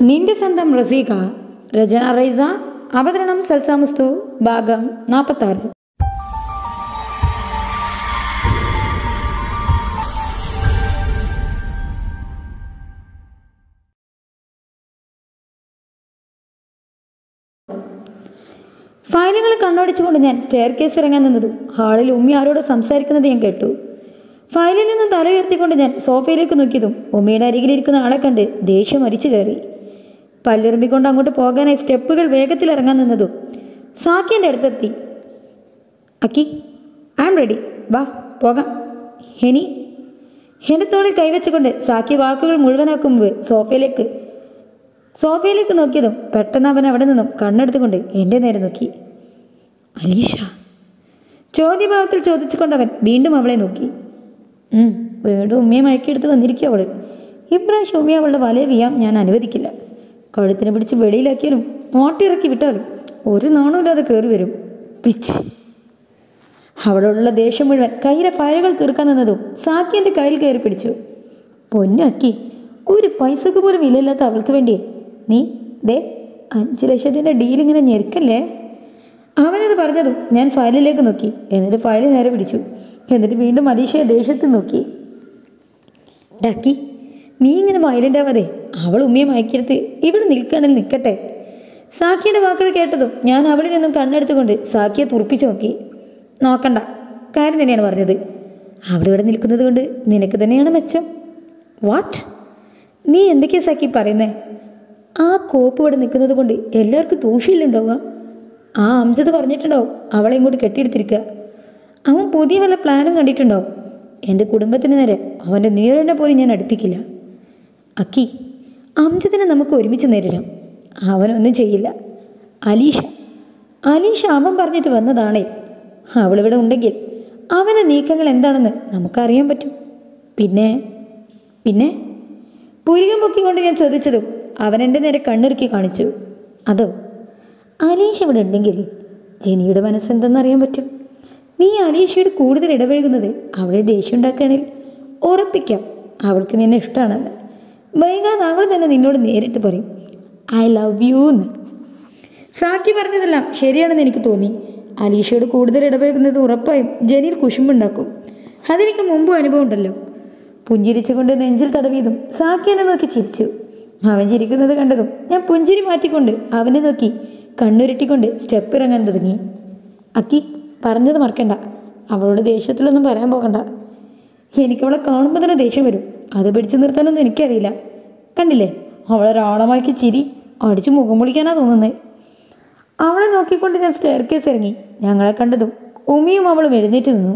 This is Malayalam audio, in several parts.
നിന്റെ സ്വന്തം റസീഖ രചന റൈസ അവതരണം സൽസാമുസ്തു ഭാഗം നാൽപ്പത്താറ് ഫയലുകൾ കണ്ണോടിച്ചുകൊണ്ട് ഞാൻ സ്റ്റെയർ കേസ് ഇറങ്ങാൻ നിന്നതും ഹാളിൽ ഉമ്മി ആരോട് സംസാരിക്കുന്നത് ഞാൻ കേട്ടു ഫയലിൽ നിന്നും തല ഉയർത്തിക്കൊണ്ട് ഞാൻ സോഫയിലേക്ക് നോക്കിയതും ഉമ്മയുടെ അരികിലിരിക്കുന്ന ആളെ കണ്ട് ദേഷ്യം അരിച്ചു കയറി പല്ലിറുമ്പിക്കൊണ്ട് അങ്ങോട്ട് പോകാനായി സ്റ്റെപ്പുകൾ വേഗത്തിൽ ഇറങ്ങാൻ നിന്നതും സാക്കിൻ്റെ അടുത്തെത്തി അക്കി ഐ ആം റെഡി വാ പോകാം ഹെനി എൻ്റെ തോളിൽ കൈവച്ചുകൊണ്ട് സാക്കി വാക്കുകൾ മുഴുവനാക്കും മുമ്പ് സോഫയിലേക്ക് സോഫയിലേക്ക് നോക്കിയതും പെട്ടെന്ന് അവൻ അവിടെ നിന്നും കണ്ണെടുത്തുകൊണ്ട് എൻ്റെ നേരെ നോക്കി അലീഷ ചോദ്യഭാവത്തിൽ ചോദിച്ചുകൊണ്ടവൻ വീണ്ടും അവളെ നോക്കി ഉം, വീണ്ടും ഉമ്മയെ മയക്കിയെടുത്ത് വന്നിരിക്കും അവള് ഇപ്രാവശ്യം ഉമ്മയെ അവളുടെ വലയ വീയാൻ ഞാൻ അനുവദിക്കില്ല കഴുത്തിനെ പിടിച്ച് വെളിയിലാക്കിയാലും മോട്ടിറക്കി വിട്ടാലും ഒരു നാണമില്ലാതെ കയറി വരും പിച്ച് അവളോടുള്ള ദേഷ്യം മുഴുവൻ കയ്യിലെ ഫയലുകൾ തീർക്കാൻ നിന്നതും സാക്കി എൻ്റെ കയ്യിൽ കയറി പിടിച്ചു പൊന്നാക്കി ഒരു പൈസക്ക് പോലും വിലയില്ലാത്ത അവൾക്ക് വേണ്ടിയേ നീ ദേ അഞ്ച് ലക്ഷത്തിൻ്റെ ഡീലിങ്ങനെ ഞെരുക്കല്ലേ അവനത് പറഞ്ഞതും ഞാൻ ഫയലിലേക്ക് നോക്കി എന്നിട്ട് ഫയൽ നേരെ പിടിച്ചു എന്നിട്ട് വീണ്ടും അലീഷയെ ദേഷ്യത്തിൽ നോക്കി ഡാക്കി നീ ഇങ്ങനെ വയലൻ്റ് ആവാതെ അവൾ ഉമ്മയെ മയക്കിയെടുത്ത് ഇവിടെ നിൽക്കണമെങ്കിൽ നിൽക്കട്ടെ സാക്കിയുടെ വാക്കുകൾ കേട്ടതും ഞാൻ അവളിൽ നിന്നും കണ്ണെടുത്തുകൊണ്ട് സാക്കിയെ തുറപ്പിച്ചു നോക്കി നോക്കണ്ട കാര്യം തന്നെയാണ് പറഞ്ഞത് അവിടെ ഇവിടെ നിൽക്കുന്നത് കൊണ്ട് നിനക്ക് തന്നെയാണ് മെച്ചം വാട്ട് നീ എന്തൊക്കെയാ സാക്കി പറയുന്നേ ആ കോപ്പ് ഇവിടെ നിൽക്കുന്നത് കൊണ്ട് എല്ലാവർക്കും ദൂഷ്യമില്ലുണ്ടാവുക ആ അംജത് പറഞ്ഞിട്ടുണ്ടാവും അവളെ ഇങ്ങോട്ട് കെട്ടിയെടുത്തിരിക്കുക അവൻ പുതിയ വല്ല പ്ലാനും കണ്ടിട്ടുണ്ടാവും എൻ്റെ കുടുംബത്തിന് നേരെ അവൻ്റെ നീരനെ പോലും ഞാൻ അടുപ്പിക്കില്ല അക്കി അംജദിനെ നമുക്ക് ഒരുമിച്ച് നേരിടാം അവനൊന്നും ചെയ്യില്ല അലീഷ അലീഷ അവൻ പറഞ്ഞിട്ട് വന്നതാണേ അവളിവിടെ ഉണ്ടെങ്കിൽ അവൻ്റെ നീക്കങ്ങൾ എന്താണെന്ന് നമുക്കറിയാൻ പറ്റും പിന്നെ പിന്നെ പുരികം പൊക്കിക്കൊണ്ട് ഞാൻ ചോദിച്ചതും അവൻ എൻ്റെ നേരെ കണ്ണിറുക്കി കാണിച്ചു അതോ അലീഷ ഇവിടെ ഉണ്ടെങ്കിൽ ജനിയുടെ മനസ്സെന്തെന്നറിയാൻ പറ്റും നീ അലീഷയോട് കൂടുതൽ ഇടപഴകുന്നത് അവളെ ദേഷ്യം ഉണ്ടാക്കുകയാണെങ്കിൽ ഉറപ്പിക്കാം അവൾക്ക് നിന്നെ ഇഷ്ടമാണെന്ന് വൈകാതെ അവൾ തന്നെ നിന്നോട് നേരിട്ട് പറയും ഐ ലവ് യു എന്ന് സാക്കി പറഞ്ഞതെല്ലാം ശരിയാണെന്ന് എനിക്ക് തോന്നി അലീഷയോട് കൂടുതൽ ഇടപഴകുന്നത് ഉറപ്പായും ജനീൽ കുശുമ്പുണ്ടാക്കും അതെനിക്ക് മുമ്പും അനുഭവം ഉണ്ടല്ലോ പുഞ്ചിരിച്ചുകൊണ്ട് നെഞ്ചിൽ തടവിയതും സാക്കി എന്നെ നോക്കി ചിരിച്ചു അവൻ ചിരിക്കുന്നത് കണ്ടതും ഞാൻ പുഞ്ചിരി മാറ്റിക്കൊണ്ട് അവനെ നോക്കി കണ്ണുരുട്ടിക്കൊണ്ട് സ്റ്റെപ്പ് ഇറങ്ങാൻ തുടങ്ങി അക്കി പറഞ്ഞത് മറക്കണ്ട അവളോട് ദേഷ്യത്തിലൊന്നും പറയാൻ പോകണ്ട എനിക്കവളെ കാണുമ്പോൾ തന്നെ ദേഷ്യം വരും അത് പിടിച്ചു നിർത്താനൊന്നും എനിക്കറിയില്ല കണ്ടില്ലേ അവളൊരാളമാക്കി ചിരി അടിച്ച് മുഖം പൊളിക്കാനാ തോന്നുന്നത് അവളെ നോക്കിക്കൊണ്ട് ഞാൻ സ്റ്റെയർ കേസ് ഇറങ്ങി ഞങ്ങളെ കണ്ടതും ഉമിയും അവളും എഴുന്നേറ്റ് നിന്നു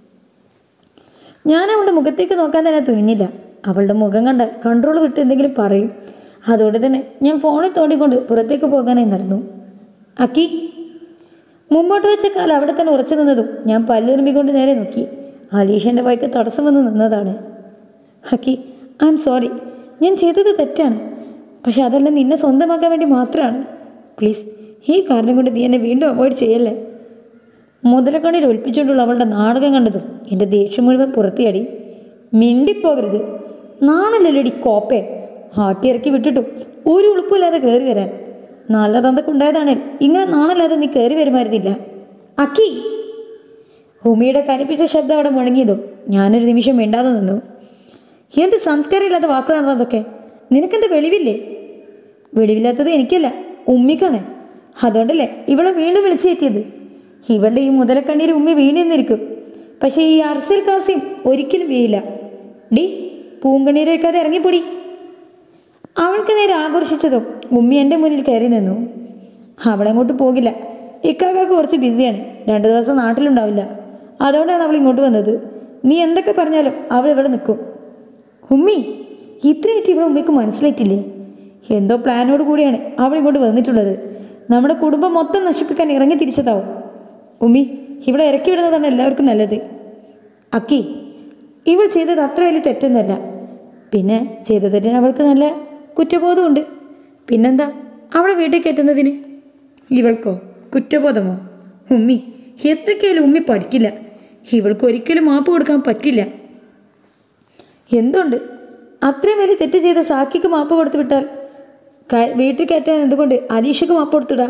ഞാൻ അവളുടെ മുഖത്തേക്ക് നോക്കാൻ തന്നെ തുനിഞ്ഞില്ല അവളുടെ മുഖം കണ്ടാൽ കൺട്രോൾ വിട്ട് എന്തെങ്കിലും പറയും അതോടെ തന്നെ ഞാൻ ഫോണിൽ തോണ്ടിക്കൊണ്ട് പുറത്തേക്ക് പോകാനായി നടന്നു അക്കി മുമ്പോട്ട് വെച്ച കാൽ അവിടെ തന്നെ ഉറച്ചു നിന്നതും ഞാൻ പല്ലിറുമ്പിക്കൊണ്ട് നേരെ നോക്കി അലീഷൻ്റെ വായ്ക്ക് തടസ്സം വന്ന് നിന്നതാണ് അക്കി ഐ എം സോറി ഞാൻ ചെയ്തത് തെറ്റാണ് പക്ഷെ അതെല്ലാം നിന്നെ സ്വന്തമാക്കാൻ വേണ്ടി മാത്രമാണ് പ്ലീസ് ഈ കാരണം കൊണ്ട് നീ എന്നെ വീണ്ടും അവോയ്ഡ് ചെയ്യല്ലേ മുതലക്കണ്ണിൽ ഒൽപ്പിച്ചുകൊണ്ടുള്ള അവളുടെ നാടകം കണ്ടതും എൻ്റെ ദേഷ്യം മുഴുവൻ പുറത്തിയടി മിണ്ടിപ്പോകരുത് നാണല്ലല്ലോടി കോപ്പേ ആട്ടിയിറക്കി വിട്ടിട്ടും ഒരു ഉളുപ്പില്ലാതെ കയറി വരാൻ നല്ല തന്തക്കുണ്ടായതാണ് ഇങ്ങനെ നാണല്ലാതെ നീ കയറി വരുമായിരുന്നില്ല അക്കി ഹുമിയുടെ കനിപ്പിച്ച ശബ്ദം അവിടെ മുഴങ്ങിയതും ഞാനൊരു നിമിഷം മിണ്ടാതെ നിന്നു എന്ത് സംസ്കാരമില്ലാത്ത വാക്കുകളാണ് അതൊക്കെ നിനക്കെന്ത് വെളിവില്ലേ വെളിവില്ലാത്തത് എനിക്കല്ല ഉമ്മിക്കാണ് അതുകൊണ്ടല്ലേ ഇവളെ വീണ്ടും വിളിച്ചേറ്റിയത് ഇവളുടെ ഈ മുതലക്കണ്ണീര് ഉമ്മി വീണിന്നിരിക്കും പക്ഷേ ഈ അർസൽ കാസിം ഒരിക്കലും വീഴില്ല ഡി പൂങ്കണ്ണീര് വെക്കാതെ ഇറങ്ങിപ്പൊടി അവൾക്ക് നേരെ ആകർഷിച്ചതും ഉമ്മി എൻ്റെ മുന്നിൽ കയറി നിന്നു അവളെങ്ങോട്ട് പോകില്ല ഇക്കാക്കാക്ക് കുറച്ച് ബിസിയാണ് രണ്ട് ദിവസം നാട്ടിലുണ്ടാവില്ല അതുകൊണ്ടാണ് അവൾ ഇങ്ങോട്ട് വന്നത് നീ എന്തൊക്കെ പറഞ്ഞാലും അവൾ ഇവിടെ നിൽക്കും ഉമ്മി ഇത്രയായിട്ട് ഇവിടെ ഉമ്മയ്ക്ക് മനസ്സിലായിട്ടില്ലേ എന്തോ പ്ലാനോട് കൂടിയാണ് അവൾ ഇങ്ങോട്ട് വന്നിട്ടുള്ളത് നമ്മുടെ കുടുംബം മൊത്തം നശിപ്പിക്കാൻ ഇറങ്ങി തിരിച്ചതാവും ഉമ്മി ഇവിടെ ഇറക്കി വിടുന്നതാണ് എല്ലാവർക്കും നല്ലത് അക്കി ഇവൾ ചെയ്തത് അത്ര വലിയ തെറ്റൊന്നുമല്ല പിന്നെ ചെയ്ത തെറ്റിന് അവൾക്ക് നല്ല കുറ്റബോധമുണ്ട് പിന്നെന്താ അവളെ വീട്ടിൽ കയറ്റുന്നതിന് ഇവൾക്കോ കുറ്റബോധമോ ഉമ്മി എത്രയ്ക്കായാലും ഉമ്മി പഠിക്കില്ല ഇവൾക്ക് ഒരിക്കലും മാപ്പ് കൊടുക്കാൻ പറ്റില്ല എന്തുണ്ട് അത്രയും വലിയ തെറ്റ് ചെയ്ത സാക്കിക്ക് മാപ്പ് കൊടുത്തു വിട്ടാൽ ക- വീട്ടിൽ കയറ്റാൻ എന്തുകൊണ്ട് അലീഷക്ക് മാപ്പ് കൊടുത്തുടാ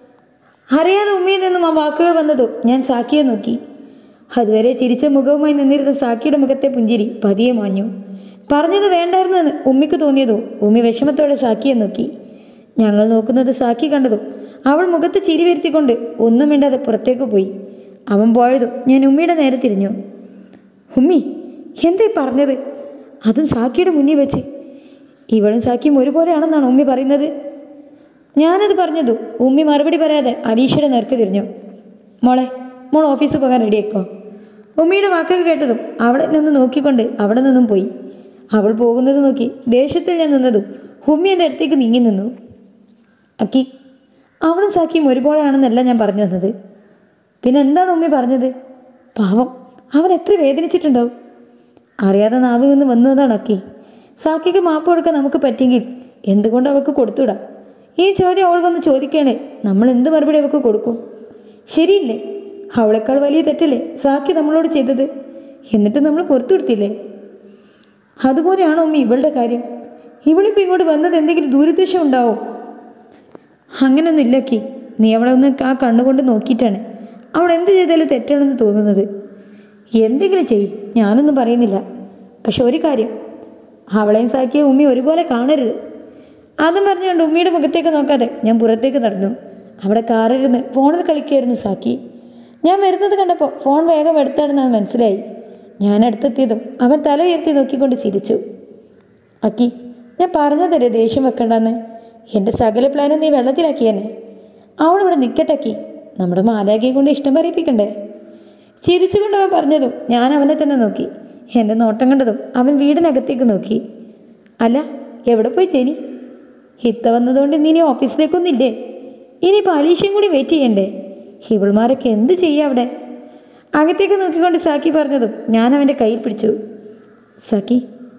അറിയാതെ ഉമ്മയിൽ നിന്നും ആ വാക്കുകൾ വന്നതും ഞാൻ സാക്കിയെ നോക്കി അതുവരെ ചിരിച്ച മുഖവുമായി നിന്നിരുന്ന സാക്കിയുടെ മുഖത്തെ പുഞ്ചിരി പതിയെ മാഞ്ഞു പറഞ്ഞത് വേണ്ടായിരുന്നു എന്ന് ഉമ്മിക്ക് തോന്നിയതോ ഉമ്മി വിഷമത്തോടെ സാക്കിയെ നോക്കി ഞങ്ങൾ നോക്കുന്നത് സാക്കി കണ്ടതും അവൾ മുഖത്ത് ചിരി വരുത്തിക്കൊണ്ട് ഒന്നും മിണ്ടാതെ പുറത്തേക്ക് പോയി അവൻ പോയതും ഞാൻ ഉമ്മിയുടെ നേരെ തിരിഞ്ഞു ഉമ്മി എന്തേ പറഞ്ഞത് അതും സാക്കിയുടെ മുന്നിൽ വെച്ച് ഇവളും സാക്കിയും ഒരുപോലെയാണെന്നാണ് ഉമ്മി പറയുന്നത് ഞാനത് പറഞ്ഞതു ഉമ്മി മറുപടി പറയാതെ അലീഷയുടെ നേർക്ക് തിരിഞ്ഞു മോളെ മോൾ ഓഫീസിൽ പോകാൻ റെഡിയാക്കോ ഉമ്മിയുടെ വാക്കൊക്കെ കേട്ടതും അവളെ നിന്ന് നോക്കിക്കൊണ്ട് അവിടെ നിന്നും പോയി അവൾ പോകുന്നത് നോക്കി ദേഷ്യത്തിൽ ഞാൻ നിന്നതും ഉമ്മി എൻ്റെ അടുത്തേക്ക് നീങ്ങി നിന്നു അക്കി അവളും സാക്കിയും ഒരുപോലെയാണെന്നല്ല ഞാൻ പറഞ്ഞു വന്നത് പിന്നെ എന്താണ് ഉമ്മി പറഞ്ഞത് പാവം അവൻ എത്ര വേദനിച്ചിട്ടുണ്ടാവും അറിയാതെ നാവിൽ നിന്ന് വന്നതാണ് അക്കി സാക്കിക്ക് മാപ്പ് കൊടുക്കാൻ നമുക്ക് പറ്റിയെങ്കിൽ എന്തുകൊണ്ട് അവൾക്ക് കൊടുത്തുവിടാം ഈ ചോദ്യം അവൾ വന്ന് ചോദിക്കണേ നമ്മൾ എന്ത് മറുപടി അവൾക്ക് കൊടുക്കും ശരിയില്ലേ അവളെക്കാൾ വലിയ തെറ്റല്ലേ സാക്കി നമ്മളോട് ചെയ്തത് എന്നിട്ട് നമ്മൾ പുറത്തു കൊടുത്തില്ലേ അതുപോലെയാണോ ഉമ്മി ഇവളുടെ കാര്യം ഇവളിപ്പോൾ ഇങ്ങോട്ട് വന്നത് എന്തെങ്കിലും ദൂരദ്വേഷം ഉണ്ടാവും അങ്ങനൊന്നും ഇല്ലക്കി നീ അവളെ ഒന്ന് ആ കണ്ണുകൊണ്ട് നോക്കിയിട്ടാണ് അവൾ എന്ത് ചെയ്താലും തെറ്റാണെന്ന് തോന്നുന്നത് എന്തെങ്കിലും ചെയ് ഞാനൊന്നും പറയുന്നില്ല പക്ഷെ ഒരു കാര്യം അവളെയും സാക്കിയ ഉമ്മി ഒരുപോലെ കാണരുത് അതും പറഞ്ഞുകൊണ്ട് ഉമ്മിയുടെ മുഖത്തേക്ക് നോക്കാതെ ഞാൻ പുറത്തേക്ക് നടന്നു അവിടെ കാറിരുന്ന് ഫോണിൽ കളിക്കുകയായിരുന്നു സാക്കി ഞാൻ വരുന്നത് കണ്ടപ്പോൾ ഫോൺ വേഗം എടുത്താണെന്ന് മനസ്സിലായി ഞാൻ അടുത്തെത്തിയതും അവൻ തല ഉയർത്തി നോക്കിക്കൊണ്ട് ചിരിച്ചു അക്കി ഞാൻ പറഞ്ഞതല്ലേ ദേഷ്യം വെക്കണ്ടെന്ന് എൻ്റെ സകല പ്ലാനും നീ വെള്ളത്തിലാക്കിയെന്നെ അവളിവിടെ നിൽക്കട്ടക്കി നമ്മുടെ മാലാഖയെ കൊണ്ട് ഇഷ്ടം പറയിപ്പിക്കണ്ടേ ചിരിച്ചുകൊണ്ട് അവൻ പറഞ്ഞതും ഞാൻ അവനെ തന്നെ നോക്കി എൻ്റെ നോട്ടം കണ്ടതും അവൻ വീടിനകത്തേക്ക് നോക്കി അല്ല എവിടെ പോയി ചേനി ഹിത്ത വന്നതുകൊണ്ട് ഇനി ഇനി ഓഫീസിലേക്കൊന്നില്ലേ ഇനിയിപ്പോൾ അലീഷയും കൂടി വെയിറ്റ് ചെയ്യണ്ടേ ഇവൾമാരൊക്കെ എന്ത് ചെയ്യാം അവിടെ അകത്തേക്ക് നോക്കിക്കൊണ്ട് സാക്കി പറഞ്ഞതും ഞാൻ അവൻ്റെ കയ്യിൽ പിടിച്ചു സാക്കി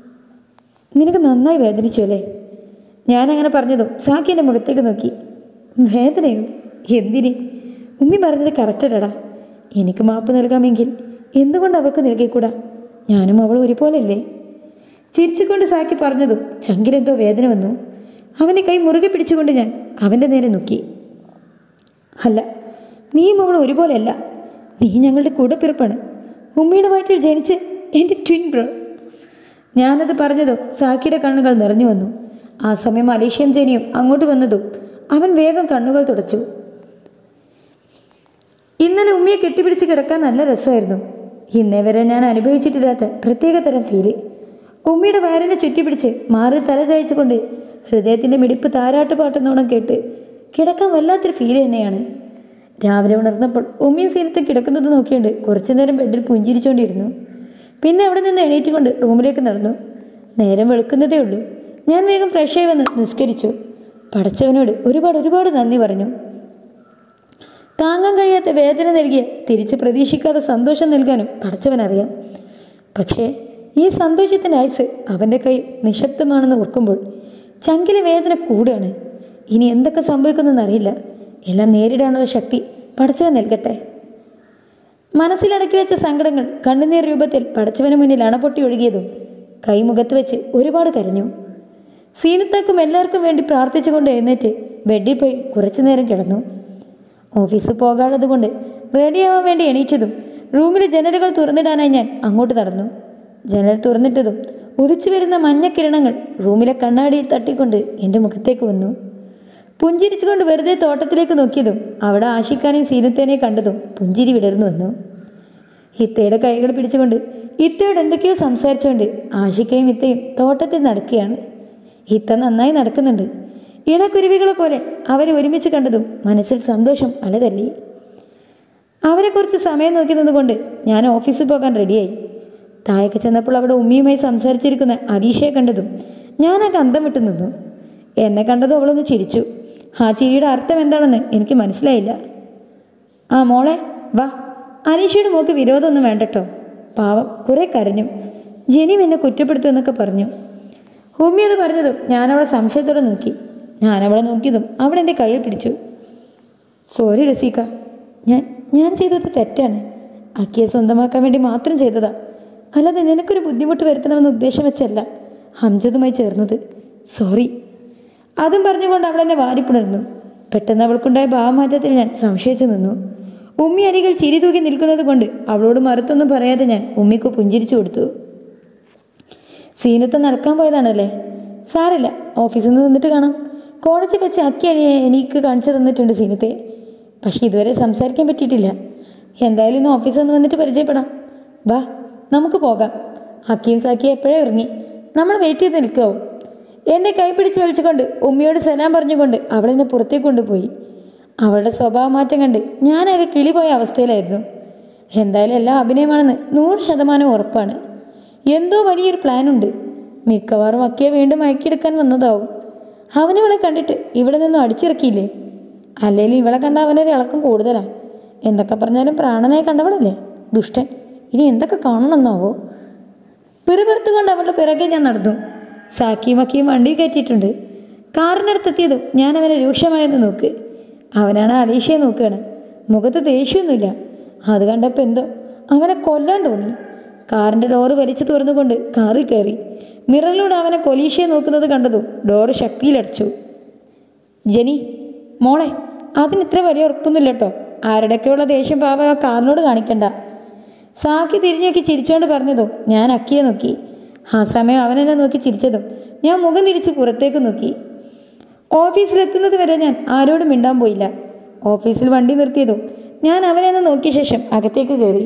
നിനക്ക് നന്നായി വേദനിച്ചു അല്ലേ ഞാനങ്ങനെ പറഞ്ഞതും സാക്കി എൻ്റെ മുഖത്തേക്ക് നോക്കി വേദനയോ എന്തിന് ഉമ്മി പറഞ്ഞത് കറക്റ്റല്ലടാ എനിക്ക് മാപ്പ് നൽകാമെങ്കിൽ എന്തുകൊണ്ട് അവൾക്ക് നൽകിക്കൂടാ ഞാനും അവൾ ഒരുപോലല്ലേ ചിരിച്ചുകൊണ്ട് സാക്കി പറഞ്ഞതും ചങ്കിലെന്തോ വേദന വന്നു അവൻ്റെ കൈ മുറുകെ പിടിച്ചുകൊണ്ട് ഞാൻ അവൻ്റെ നേരെ നോക്കി അല്ല നീയും അവൾ ഒരുപോലെയല്ല നീ ഞങ്ങളുടെ കൂടപ്പിറപ്പാണ് ഉമ്മയുടെ വയറ്റിൽ ജനിച്ച് എൻ്റെ ട്വിൻ ബ്രോ ഞാനത് പറഞ്ഞതും സാക്കിയുടെ കണ്ണുകൾ നിറഞ്ഞു വന്നു ആ സമയം അലീഷയും ജനിയും അങ്ങോട്ട് വന്നതും അവൻ വേഗം കണ്ണുകൾ തുടച്ചു ഇന്നലെ ഉമ്മയെ കെട്ടിപ്പിടിച്ച് കിടക്കാൻ നല്ല രസമായിരുന്നു ഇന്നേ വരെ ഞാൻ അനുഭവിച്ചിട്ടില്ലാത്ത പ്രത്യേക തരം ഫീല് ഉമ്മയുടെ വയറിനെ ചുറ്റിപ്പിടിച്ച് മാറി തല ചായച്ചുകൊണ്ട് ഹൃദയത്തിൻ്റെ മിടിപ്പ് താരാട്ട് പാട്ടുന്നോണം കേട്ട് കിടക്കാൻ വല്ലാത്തൊരു ഫീൽ തന്നെയാണ് രാവിലെ ഉണർന്നപ്പോൾ ഉമ്മയും സീനത്ത് കിടക്കുന്നത് നോക്കിയുണ്ട് കുറച്ചു നേരം ബെഡിൽ പുഞ്ചിരിച്ചുകൊണ്ടിരുന്നു പിന്നെ അവിടെ നിന്ന് എണീറ്റുകൊണ്ട് റൂമിലേക്ക് നടന്നു നേരം വെളുക്കുന്നതേ ഉള്ളൂ ഞാൻ വേഗം ഫ്രഷായി വന്ന് നിസ്കരിച്ചു പടച്ചവനോട് ഒരുപാട് ഒരുപാട് നന്ദി പറഞ്ഞു താങ്ങാൻ കഴിയാത്ത വേദന നൽകിയ തിരിച്ച് പ്രതീക്ഷിക്കാതെ സന്തോഷം നൽകാനും പടച്ചവനറിയാം പക്ഷേ ഈ സന്തോഷത്തിൻ്റെ ആയുസ് അവൻ്റെ കൈ നിശബ്ദമാണെന്ന് ഓർക്കുമ്പോൾ ചങ്കിലെ വേദന കൂടുകയാണ് ഇനി എന്തൊക്കെ സംഭവിക്കുന്നെന്ന് അറിയില്ല എല്ലാം നേരിടാനുള്ള ശക്തി പടച്ചവൻ നൽകട്ടെ മനസ്സിലടക്കി വെച്ച സങ്കടങ്ങൾ കണ്ണുനീർ രൂപത്തിൽ പടച്ചവന് മുന്നിൽ അണപൊട്ടി ഒഴുകിയതും കൈമുഖത്ത് വെച്ച് ഒരുപാട് കരഞ്ഞു സീനത്താക്കും എല്ലാവർക്കും വേണ്ടി പ്രാർത്ഥിച്ചുകൊണ്ട് എഴുന്നേറ്റ് ബെഡിൽ പോയി കുറച്ചു നേരം കിടന്നു ഓഫീസിൽ പോകാനുള്ളത് കൊണ്ട് റെഡിയാവാൻ വേണ്ടി എണീറ്റതും റൂമിലെ ജനലുകൾ തുറന്നിടാനായി ഞാൻ അങ്ങോട്ട് നടന്നു ജനൽ തുറന്നിട്ടതും ഉദിച്ചു വരുന്ന മഞ്ഞക്കിരണങ്ങൾ റൂമിലെ കണ്ണാടിയിൽ തട്ടിക്കൊണ്ട് എൻ്റെ മുഖത്തേക്ക് വന്നു പുഞ്ചിരിച്ചുകൊണ്ട് വെറുതെ തോട്ടത്തിലേക്ക് നോക്കിയതും അവിടെ ആഷിക്കാനെയും സീനത്തേനെ കണ്ടതും പുഞ്ചിരി വിടർന്നു വന്നു ഹിത്തയുടെ കൈകൾ പിടിച്ചുകൊണ്ട് ഹിത്തയോട് എന്തൊക്കെയോ സംസാരിച്ചുകൊണ്ട് ആഷിക്കയും ഹിത്തയും തോട്ടത്തിൽ നടക്കുകയാണ് ഹിത്ത നന്നായി നടക്കുന്നുണ്ട് ഇണക്കുരുവികളെ പോലെ അവരെ ഒരുമിച്ച് കണ്ടതും മനസ്സിൽ സന്തോഷം അലതല്ലി അവരെ കുറച്ച് സമയം നോക്കി നിന്നുകൊണ്ട് ഞാൻ ഓഫീസിൽ പോകാൻ റെഡിയായി താഴേക്ക് ചെന്നപ്പോൾ അവിടെ ഉമ്മിയുമായി സംസാരിച്ചിരിക്കുന്ന അലീഷയെ കണ്ടതും ഞാൻ ആ കന്തം വിട്ടു നിന്നു എന്നെ കണ്ടതും അവളൊന്ന് ചിരിച്ചു ആ ചിരിയുടെ അർത്ഥം എന്താണെന്ന് എനിക്ക് മനസ്സിലായില്ല ആ മോളെ വാ അനീഷയുടെ മോക്ക് വിരോധമൊന്നും വേണ്ടട്ടോ പാവം കുറെ കരഞ്ഞു ജെനി എന്നെ കുറ്റപ്പെടുത്തുമെന്നൊക്കെ പറഞ്ഞു ഉമ്മി അത് പറഞ്ഞതും ഞാൻ അവളെ സംശയത്തോടെ നോക്കി ഞാൻ അവളെ നോക്കിയതും അവൾ എൻ്റെ കയ്യിൽ പിടിച്ചു സോറി രസീക്ക ഞാൻ ഞാൻ ചെയ്തത് തെറ്റാണ് അക്കിയെ സ്വന്തമാക്കാൻ വേണ്ടി മാത്രം ചെയ്തതാ അല്ലാതെ നിനക്കൊരു ബുദ്ധിമുട്ട് വരുത്തണമെന്ന ഉദ്ദേശം വെച്ചല്ല ഹംജദുമായി ചേർന്നത് സോറി അതും പറഞ്ഞുകൊണ്ട് അവൾ എന്നെ വാരിപ്പുണർന്നു പെട്ടെന്ന് അവൾക്കുണ്ടായ ഭാവമാറ്റത്തിൽ ഞാൻ സംശയിച്ചു നിന്നു ഉമ്മി അരികിൽ ചിരി തൂക്കി നിൽക്കുന്നത് കൊണ്ട് അവളോട് മറുത്തൊന്നും പറയാതെ ഞാൻ ഉമ്മിക്ക് പുഞ്ചിരിച്ചു കൊടുത്തു സീനത്ത് നടക്കാൻ പോയതാണല്ലേ സാരല്ല ഓഫീസിൽ നിന്ന് നിന്നിട്ട് കാണാം കോളേജിൽ വെച്ച് അക്കി അണിയെ എനിക്ക് കാണിച്ചു തന്നിട്ടുണ്ട് സീനത്തെ പക്ഷെ ഇതുവരെ സംസാരിക്കാൻ പറ്റിയിട്ടില്ല എന്തായാലും ഇന്ന് ഓഫീസിൽ നിന്ന് വന്നിട്ട് പരിചയപ്പെടാം വാ നമുക്ക് പോകാം അക്കിയും സാക്കിയും എപ്പോഴേ ഇറങ്ങി നമ്മൾ വെയിറ്റ് ചെയ്ത് നിൽക്കാവും എൻ്റെ കൈ പിടിച്ച് വലിച്ചുകൊണ്ട് ഉമ്മയോട് സലാം പറഞ്ഞുകൊണ്ട് അവളെന്നെ പുറത്തേക്ക് കൊണ്ടുപോയി അവളുടെ സ്വഭാവ മാറ്റം കണ്ട് ഞാനാകെ കിളിപോയ അവസ്ഥയിലായിരുന്നു എന്തായാലും എല്ലാം അഭിനയമാണെന്ന് നൂറ് ശതമാനം ഉറപ്പാണ് എന്തോ വലിയൊരു പ്ലാനുണ്ട് മിക്കവാറും അക്കിയെ വീണ്ടും മയക്കിയെടുക്കാൻ വന്നതാവും അവനിവളെ കണ്ടിട്ട് ഇവിടെ നിന്നും അടിച്ചിറക്കിയില്ലേ അല്ലെങ്കിൽ ഇവളെ കണ്ട അവനൊരു ഇളക്കം കൂടുതലാ എന്തൊക്കെ പറഞ്ഞാലും പ്രാണനായി കണ്ടവളല്ലേ ദുഷ്ടൻ ഇനി എന്തൊക്കെ കാണണമെന്നാവോ പിറുപിറുത്തുകൊണ്ട് അവളുടെ പിറകെ ഞാൻ നടന്നു സാക്കിയും അക്കിയും വണ്ടി കയറ്റിയിട്ടുണ്ട് കാറിൻ്റെ അടുത്തെത്തിയതും ഞാൻ അവനെ രൂക്ഷമായെന്ന് നോക്ക് അവനാണ് അലീഷയെ നോക്കുകയാണ് മുഖത്ത് ദേഷ്യമൊന്നുമില്ല അത് കണ്ടപ്പോൾ എന്തോ അവനെ കൊല്ലാൻ തോന്നി കാറിൻ്റെ ഡോറ് വലിച്ചു തുറന്നുകൊണ്ട് കാറിൽ കയറി മിററിലൂടെ അവനെ കൊലീഷയെ നോക്കുന്നത് കണ്ടതും ഡോറ് ശക്തിയിലടച്ചു ജെനി മോളെ അതിന് ഇത്ര വലിയ ഉറപ്പൊന്നുമില്ല കേട്ടോ ആരുടെയൊക്കെയുള്ള ദേഷ്യം പാവ ആ കാറിനോട് കാണിക്കണ്ട സാക്കി തിരിഞ്ഞു നോക്കി ചിരിച്ചോണ്ട് പറഞ്ഞതും ഞാൻ അക്കിയെ നോക്കി ആ സമയം അവനെന്നെ നോക്കി ചിരിച്ചതും ഞാൻ മുഖം തിരിച്ച് പുറത്തേക്ക് നോക്കി ഓഫീസിലെത്തുന്നത് വരെ ഞാൻ ആരോടും മിണ്ടാൻ പോയില്ല ഓഫീസിൽ വണ്ടി നിർത്തിയതും ഞാൻ അവനെ ഒന്ന് നോക്കിയ ശേഷം അകത്തേക്ക് കയറി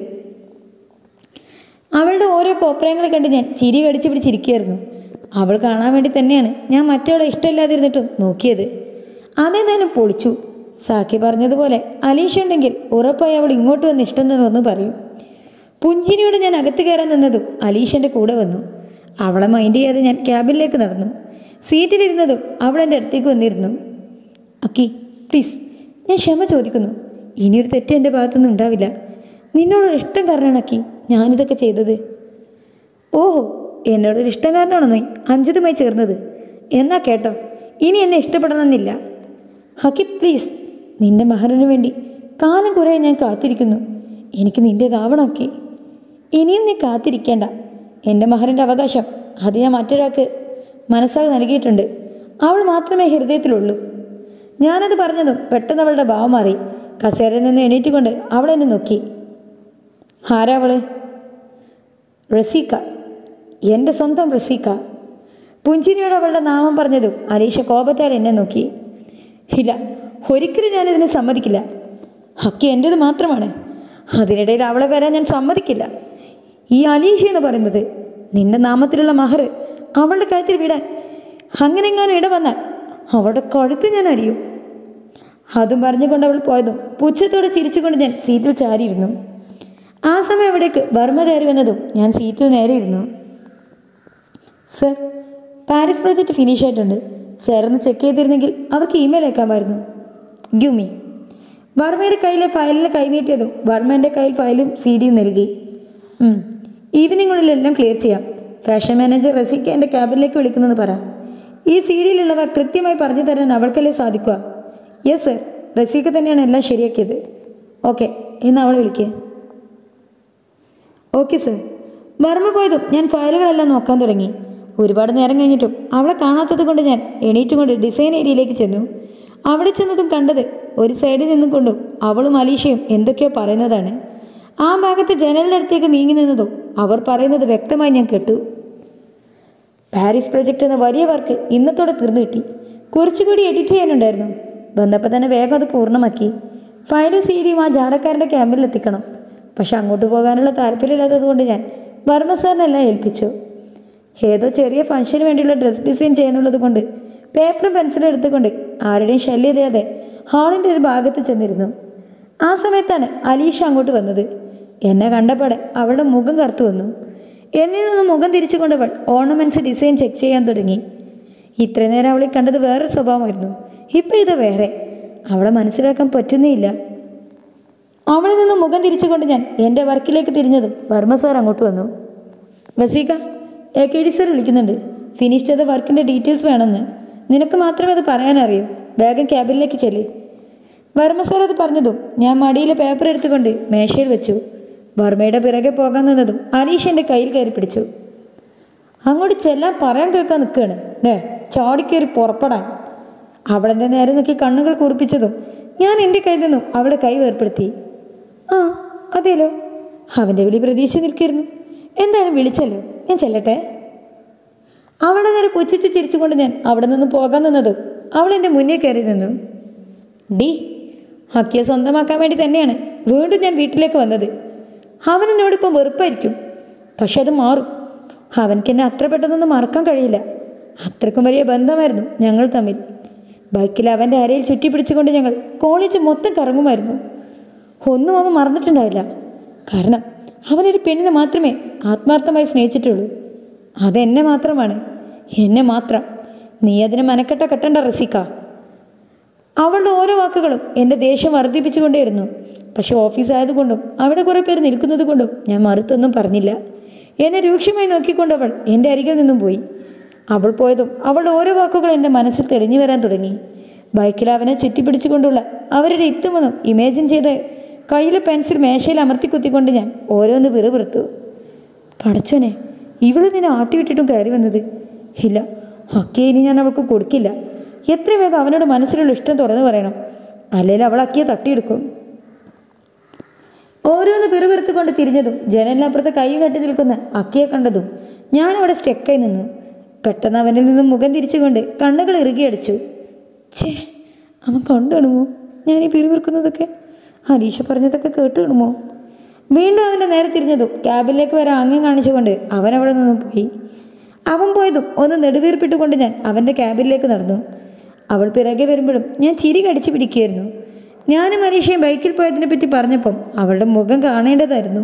അവളുടെ ഓരോ കോപ്രായങ്ങളെ കണ്ട് ഞാൻ ചിരി കടിച്ചു പിടിച്ചിരിക്കുകയായിരുന്നു അവൾ കാണാൻ വേണ്ടി തന്നെയാണ് ഞാൻ മറ്റവളെ ഇഷ്ടമില്ലാതിരുന്നിട്ടും നോക്കിയത് അതേതായാലും പൊളിച്ചു സാക്കി പറഞ്ഞതുപോലെ അലീഷ ഉണ്ടെങ്കിൽ ഉറപ്പായി അവൾ ഇങ്ങോട്ട് വന്ന് ഇഷ്ടം വന്ന് പറയും പുഞ്ചിരിയോടെ ഞാൻ അകത്ത് കയറാൻ നിന്നതും അലീഷൻ്റെ കൂടെ വന്നു അവളെ മൈൻഡ് ചെയ്യാതെ ഞാൻ ക്യാബിനിലേക്ക് നടന്നു സീറ്റിലിരുന്നതും അവൾ എൻ്റെ അടുത്തേക്ക് വന്നിരുന്നു അക്കി പ്ലീസ് ഞാൻ ക്ഷമ ചോദിക്കുന്നു ഇനിയൊരു തെറ്റ് എൻ്റെ ഭാഗത്തുനിന്ന് ഉണ്ടാവില്ല നിന്നോടൊരു ഇഷ്ടം കാരണമാണ് അക്കി ഞാനിതൊക്കെ ചെയ്തത് ഓഹോ എന്നോടൊരു ഇഷ്ടം കാരണമാണോ നീ അഞ്ചതുമായി ചേർന്നത് എന്നാ കേട്ടോ ഇനി എന്നെ ഇഷ്ടപ്പെടണമെന്നില്ല ഹക്കി പ്ലീസ് നിന്റെ മഹറിന് വേണ്ടി കാലം കുറേ ഞാൻ കാത്തിരിക്കുന്നു എനിക്ക് നിൻ്റേതാവണമൊക്കെ ഇനിയും നീ കാത്തിരിക്കേണ്ട എൻ്റെ മഹറിൻ്റെ അവകാശം അത് ഞാൻ മറ്റൊരാൾക്ക് മനസ്സാകെ നൽകിയിട്ടുണ്ട് അവൾ മാത്രമേ ഹൃദയത്തിലുള്ളൂ ഞാനത് പറഞ്ഞതും പെട്ടെന്ന് അവളുടെ ഭാവം മാറി കസേരയിൽ നിന്ന് എണീറ്റുകൊണ്ട് അവൾ എന്നെ നോക്കി ആരാ അവള് റസീക്ക എൻ്റെ സ്വന്തം റസീക്ക പുഞ്ചിരിയോട് അവളുടെ നാമം പറഞ്ഞതും അലീഷ കോപത്താൽ എന്നെ നോക്കി ഇല്ല ഒരിക്കലും ഞാനിതിനെ സമ്മതിക്കില്ല ഹക്കി എൻ്റേത് മാത്രമാണ് അതിനിടയിൽ അവളെ വരാൻ ഞാൻ സമ്മതിക്കില്ല ഈ അലീഷയാണ് പറയുന്നത് നിന്റെ നാമത്തിലുള്ള മഹർ അവളുടെ കഴുത്തിൽ വിടാൻ അങ്ങനെ എങ്ങാനും ഇട വന്നാൽ അവളുടെ കഴുത്ത് ഞാൻ അറിയും അതും പറഞ്ഞുകൊണ്ട് അവൾ പോയതും പുച്ഛത്തോടെ ചിരിച്ചുകൊണ്ട് ഞാൻ സീറ്റിൽ ചാരിയിരുന്നു ആ സമയം അവിടേക്ക് വർമ്മ കയറി വന്നതും ഞാൻ സീറ്റിൽ നേരെ ഇരുന്നു സർ പാരീസ് പ്രോജക്റ്റ് ഫിനിഷ് ആയിട്ടുണ്ട് സർ ഒന്ന് ചെക്ക് ചെയ്തിരുന്നെങ്കിൽ അവർക്ക് ഇമെയിൽ അയക്കാമായിരുന്നു ഗ്യൂമി വർമ്മയുടെ കയ്യിലെ ഫയലിന് കൈനീട്ടിയതും വർമ്മേൻ്റെ കയ്യിൽ ഫയലും സി ഡിയും നൽകി ഉം. ഈവനിങ്ങുള്ളിലെല്ലാം ക്ലിയർ ചെയ്യാം ഫാഷൻ മാനേജർ റസിക്ക് എൻ്റെ ക്യാബിനിലേക്ക് വിളിക്കുന്നെന്ന് പറ ഈ സി ഡിയിലുള്ളവ കൃത്യമായി പറഞ്ഞു തരാൻ അവൾക്കല്ലേ സാധിക്കുക യെസ് സർ റസീക്ക് തന്നെയാണ് എല്ലാം ശരിയാക്കിയത് ഓക്കെ എന്ന് അവളെ വിളിക്കുക ഓക്കെ സർ വർമ്മ പോയതും ഞാൻ ഫയലുകളെല്ലാം നോക്കാൻ തുടങ്ങി ഒരുപാട് നേരം കഴിഞ്ഞിട്ടും അവളെ കാണാത്തത് കൊണ്ട് ഞാൻ എണീറ്റും കൊണ്ട് ഡിസൈൻ ഏരിയയിലേക്ക് ചെന്നു അവിടെ ചെന്നതും കണ്ടത് ഒരു സൈഡിൽ നിന്നും കൊണ്ടും അവളും അലീഷയും എന്തൊക്കെയോ പറയുന്നതാണ് ആ ഭാഗത്ത് ജനലിൻ്റെ അടുത്തേക്ക് നീങ്ങി നിന്നതും അവർ പറയുന്നത് വ്യക്തമായി ഞാൻ കേട്ടു പാരീസ് പ്രൊജക്റ്റ് എന്ന വലിയ വർക്ക് ഇന്നത്തോടെ തീർന്നു കിട്ടി കുറച്ചുകൂടി എഡിറ്റ് ചെയ്യാനുണ്ടായിരുന്നു വന്നപ്പോൾ തന്നെ വേഗം അത് പൂർണ്ണമാക്കി ഫയലും സീഡിയും ആ ജാടക്കാരൻ്റെ ക്യാമ്പിൽ എത്തിക്കണം പക്ഷെ അങ്ങോട്ട് പോകാനുള്ള താല്പര്യമില്ലാത്തത് കൊണ്ട് ഞാൻ വർമ്മ സാറിനെല്ലാം ഏൽപ്പിച്ചു ഏതോ ചെറിയ ഫംഗ്ഷന് വേണ്ടിയുള്ള ഡ്രസ് ഡിസൈൻ ചെയ്യാനുള്ളത് കൊണ്ട് പേപ്പറും പെൻസിലും എടുത്തുകൊണ്ട് ആരുടെയും ശല്യം ചെയ്യാതെ ഹാളിൻ്റെ ഒരു ഭാഗത്ത് ചെന്നിരുന്നു ആ സമയത്താണ് അലീഷ അങ്ങോട്ട് വന്നത് എന്നെ കണ്ടപാടെ അവളുടെ മുഖം കറുത്തു വന്നു എന്നിൽ നിന്ന് മുഖം തിരിച്ചുകൊണ്ടവൾ ഓർണമെൻറ്റ്സ് ഡിസൈൻ ചെക്ക് ചെയ്യാൻ തുടങ്ങി ഇത്ര നേരം അവളെ കണ്ടത് വേറൊരു സ്വഭാവമായിരുന്നു ഇപ്പം ഇത് വേറെ അവളെ മനസ്സിലാക്കാൻ പറ്റുന്നേയില്ല അവളിൽ നിന്ന് മുഖം തിരിച്ചുകൊണ്ട് ഞാൻ എൻ്റെ വർക്കിലേക്ക് തിരിഞ്ഞതും വർമ്മ സാർ അങ്ങോട്ട് വന്നു Vaseeka A K D sir വിളിക്കുന്നുണ്ട് ഫിനിഷ് ചെയ്ത വർക്കിൻ്റെ ഡീറ്റെയിൽസ് വേണമെന്ന് നിനക്ക് മാത്രമേ അത് പറയാനറിയൂ വേഗം ക്യാബിനിലേക്ക് ചെല്ല് വർമ്മ സാർ അത് പറഞ്ഞതും ഞാൻ മടിയിലെ പേപ്പർ എടുത്തുകൊണ്ട് മേശയിൽ വെച്ചു വർമ്മയുടെ പിറകെ പോകാൻ നിന്നതും അനീഷ് എൻ്റെ കയ്യിൽ കയറി പിടിച്ചു അങ്ങോട്ട് ചെല്ലാൻ പറയാൻ കേൾക്കാൻ നിൽക്കുകയാണ് ദേ ചാടിക്കയറി പുറപ്പെടാൻ അവളെൻ്റെ നേരെ നോക്കി കണ്ണുകൾ കുറിപ്പിച്ചതും ഞാൻ എൻ്റെ കയ്യിൽ നിന്നും അവളെ കൈ വേർപ്പെടുത്തി ആ അതേലോ അവൻ്റെ വിളി പ്രതീക്ഷ നിൽക്കായിരുന്നു എന്തായാലും വിളിച്ചല്ലോ ഞാൻ ചെല്ലട്ടെ അവളെ നേരെ പുച്ഛിച്ച് ചിരിച്ചുകൊണ്ട് ഞാൻ അവിടെ നിന്ന് പോകാൻ നിന്നതും അവൾ എൻ്റെ മുന്നേ കയറി നിന്നു ഡി ഹക്കിയെ സ്വന്തമാക്കാൻ വേണ്ടി തന്നെയാണ് വീണ്ടും ഞാൻ വീട്ടിലേക്ക് വന്നത് അവൻ എന്നോടിപ്പം വെറുപ്പായിരിക്കും പക്ഷെ അത് മാറും അവനക്ക് എന്നെ അത്ര പെട്ടെന്നൊന്നും മറക്കാൻ കഴിയില്ല അത്രക്കും വലിയ ബന്ധമായിരുന്നു ഞങ്ങൾ തമ്മിൽ ബൈക്കിൽ അവൻ്റെ അരയിൽ ചുറ്റിപ്പിടിച്ചുകൊണ്ട് ഞങ്ങൾ കോളേജ് മൊത്തം കറങ്ങുമായിരുന്നു ഒന്നും അവൻ മറന്നിട്ടുണ്ടാവില്ല കാരണം അവനൊരു പെണ്ണിനെ മാത്രമേ ആത്മാർത്ഥമായി സ്നേഹിച്ചിട്ടുള്ളൂ അതെന്നെ മാത്രമാണ് എന്നെ മാത്രം നീ അതിന് മനക്കെട്ട കെട്ടണ്ട റസിക്ക അവളുടെ ഓരോ വാക്കുകളും എൻ്റെ ദേഷ്യം വർദ്ധിപ്പിച്ചുകൊണ്ടേയിരുന്നു പക്ഷെ ഓഫീസ് ആയതുകൊണ്ടും അവിടെ കുറേ പേര് നിൽക്കുന്നത് കൊണ്ടും ഞാൻ മറുത്തൊന്നും പറഞ്ഞില്ല എന്നെ രൂക്ഷമായി നോക്കിക്കൊണ്ട് അവൾ എൻ്റെ അരികിൽ നിന്നും പോയി അവൾ പോയതും അവളുടെ ഓരോ വാക്കുകൾ എൻ്റെ മനസ്സിൽ തെളിഞ്ഞു വരാൻ തുടങ്ങി ബൈക്കിൽ അവനെ ചുറ്റിപ്പിടിച്ചുകൊണ്ടുള്ള അവരുടെ ഇരുത്തമൊന്നും ഇമേജിൻ ചെയ്ത് കയ്യിലെ പെൻസിൽ മേശയിൽ അമർത്തി കുത്തിക്കൊണ്ട് ഞാൻ ഓരോന്ന് പിറുപിറുത്തു പടച്ചോനെ ഇവള് നിന്നെ ആട്ടിവിട്ടിട്ടും കയറി വന്നത് ഇല്ല അക്കിയെ ഇനി ഞാൻ അവൾക്ക് കൊടുക്കില്ല എത്ര വേഗം അവനോട് മനസ്സിലുള്ള ഇഷ്ടം തുറന്നു പറയണം അല്ലെങ്കിൽ അവൾ അക്കിയെ തട്ടിയെടുക്കും ഓരോന്ന് പിറുപിറുത്തുകൊണ്ട് തിരിഞ്ഞതും ജനലിനപ്പുറത്ത് കൈ കെട്ടി നിൽക്കുന്ന അക്കിയെ കണ്ടതും ഞാൻ അവിടെ സ്റ്റെക്കായി നിന്നു പെട്ടെന്ന് അവനിൽ നിന്നും മുഖം തിരിച്ചുകൊണ്ട് കണ്ണുകൾ ഇറുകിയടിച്ചു ഛേ അവൻ കണ്ടു കാണുമോ ഞാൻ ഈ പിറുപിറുക്കുന്നതൊക്കെ അലീഷ പറഞ്ഞതൊക്കെ കേട്ട് കാണുമോ വീണ്ടും അവൻ്റെ നേരെ തിരിഞ്ഞതും ക്യാബിലേക്ക് വരെ ആംഗ്യം കാണിച്ചുകൊണ്ട് അവൻ അവിടെ നിന്നും പോയി അവൻ പോയതും ഒന്ന് നെടുവീർപ്പിട്ടുകൊണ്ട് ഞാൻ അവൻ്റെ ക്യാബിലേക്ക് നടന്നു അവൾ പിറകെ വരുമ്പോഴും ഞാൻ ചിരി കടിച്ചു പിടിക്കുകയായിരുന്നു ഞാനും അലീഷയും ബൈക്കിൽ പോയതിനെ പറ്റി പറഞ്ഞപ്പം അവളുടെ മുഖം കാണേണ്ടതായിരുന്നു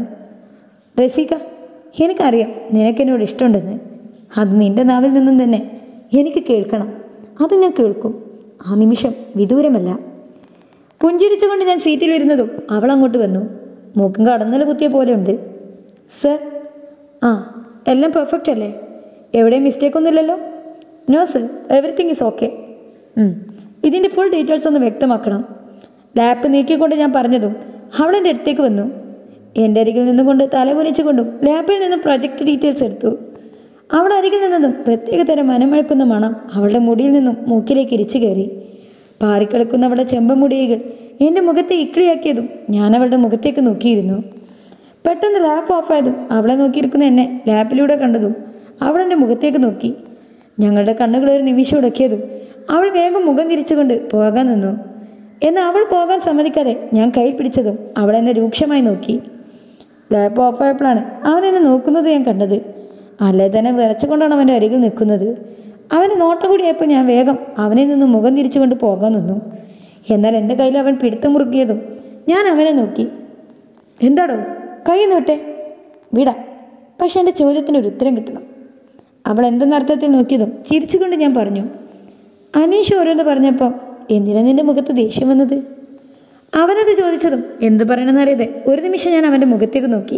റസീക എനിക്കറിയാം നിനക്കെന്നോട് ഇഷ്ടമുണ്ടെന്ന് അത് നിന്റെ നാവിൽ നിന്നും തന്നെ എനിക്ക് കേൾക്കണം അത് ഞാൻ കേൾക്കും ആ നിമിഷം വിദൂരമല്ല പുഞ്ചിരിച്ചുകൊണ്ട് ഞാൻ സീറ്റിലിരുന്നതും അവൾ അങ്ങോട്ട് വന്നു മൂക്കും കടന്നൽ കുത്തിയ പോലെ ഉണ്ട് സർ ആ എല്ലാം പെർഫെക്റ്റ് അല്ലേ എവിടെയും മിസ്റ്റേക്ക് ഒന്നുമില്ലല്ലോ no sir everything is okay ഇതിൻ്റെ ഫുൾ ഡീറ്റെയിൽസ് ഒന്ന് വ്യക്തമാക്കണം ലാപ്പ് നീക്കിക്കൊണ്ട് ഞാൻ പറഞ്ഞതും അവൾ എൻ്റെ അടുത്തേക്ക് വന്നു എൻ്റെ അരികിൽ നിന്നുകൊണ്ട് തലകുനിച്ചുകൊണ്ടും ലാപ്പിൽ നിന്നും പ്രൊജക്റ്റ് ഡീറ്റെയിൽസ് എടുത്തു അവൾ അരികിൽ നിന്നതും പ്രത്യേകതരം മനമഴക്കുന്ന മണം അവളുടെ മുടിയിൽ നിന്നും മൂക്കിലേക്ക് ഇരിച്ചു കയറി പാറിക്കളിക്കുന്ന അവളുടെ ചെമ്പമുടികൾ എൻ്റെ മുഖത്തെ ഇക്കിളിയാക്കിയതും ഞാൻ അവളുടെ മുഖത്തേക്ക് നോക്കിയിരുന്നു പെട്ടെന്ന് ലാപ്പ് ഓഫായതും അവളെ നോക്കിയിരിക്കുന്ന എന്നെ ലാപ്പിലൂടെ കണ്ടതും അവൾ എൻ്റെ മുഖത്തേക്ക് നോക്കി ഞങ്ങളുടെ കണ്ണുകൾ ഒരു നിമിഷം ഉടക്കിയതും അവൾ വേഗം മുഖം തിരിച്ചുകൊണ്ട് പോകാൻ നിന്നു എന്നാൽ അവൾ പോകാൻ സമ്മതിക്കാതെ ഞാൻ കയ്യിൽ പിടിച്ചതും അവൾ എന്നെ രൂക്ഷമായി നോക്കി ലാപ്പ് ഓഫായപ്പോഴാണ് അവൻ എന്നെ നോക്കുന്നത് ഞാൻ കണ്ടത് അല്ലേ തന്നെ വിറച്ചുകൊണ്ടാണ് അവൻ്റെ അരികിൽ നിൽക്കുന്നത് അവന് നോട്ടം കൂടിയായപ്പോൾ ഞാൻ വേഗം അവനിൽ നിന്നും മുഖം തിരിച്ചുകൊണ്ട് പോകാൻ നിന്നു എന്നാൽ എൻ്റെ കയ്യിൽ അവൻ പിടുത്തം മുറുക്കിയതും ഞാൻ അവനെ നോക്കി എന്താടോ കൈ നോട്ടെ വിടാം പക്ഷെ എൻ്റെ ചോദ്യത്തിന് ഒരു ഉത്തരം കിട്ടണം അവൾ എന്തെന്നർത്ഥത്തിൽ നോക്കിയതും ചിരിച്ചുകൊണ്ട് ഞാൻ പറഞ്ഞു അനീഷ് ഓരോന്ന് പറഞ്ഞപ്പോൾ എന്തിനാ നിന്റെ മുഖത്ത് ദേഷ്യം വന്നത് അവനത് ചോദിച്ചതും എന്ത് പറയണമെന്നറിയാതെ ഒരു നിമിഷം ഞാൻ അവൻ്റെ മുഖത്തേക്ക് നോക്കി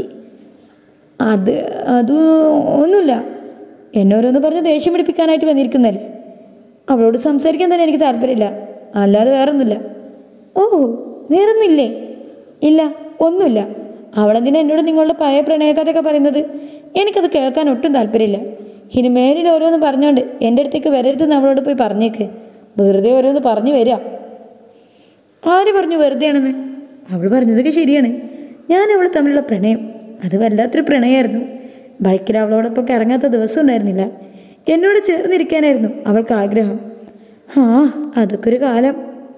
അത് അത് ഒന്നുമില്ല എന്നോരോന്ന് പറഞ്ഞ് ദേഷ്യം പിടിപ്പിക്കാനായിട്ട് വന്നിരിക്കുന്നല്ലേ അവളോട് സംസാരിക്കാൻ തന്നെ എനിക്ക് താല്പര്യമില്ല അല്ലാതെ വേറൊന്നുമില്ല ഓ വേറൊന്നുമില്ലേ ഇല്ല ഒന്നുമില്ല അവളെന്തിനാ എന്നോട് നിങ്ങളുടെ പഴയ പ്രണയകഥയൊക്കെ പറയുന്നത് എനിക്കത് കേൾക്കാൻ ഒട്ടും താല്പര്യമില്ല ഇനി മേലിൽ ഓരോന്ന് പറഞ്ഞുകൊണ്ട് എൻ്റെ അടുത്തേക്ക് വരരുതെന്ന് അവളോട് പോയി പറഞ്ഞേക്ക് വെറുതെ ഓരോന്ന് പറഞ്ഞു വരിക ആര് പറഞ്ഞു വെറുതെയാണെന്ന് അവൾ പറഞ്ഞതൊക്കെ ശരിയാണ് ഞാൻ അവൾ തമ്മിലുള്ള പ്രണയം അത് വല്ലാത്തൊരു പ്രണയമായിരുന്നു ബൈക്കിൽ അവളോടൊപ്പം ഇറങ്ങാത്ത ദിവസം ഉണ്ടായിരുന്നില്ല എന്നോട് ചേർന്നിരിക്കാനായിരുന്നു അവൾക്ക് ആഗ്രഹം ആ അതൊക്കെ ഒരു കാലം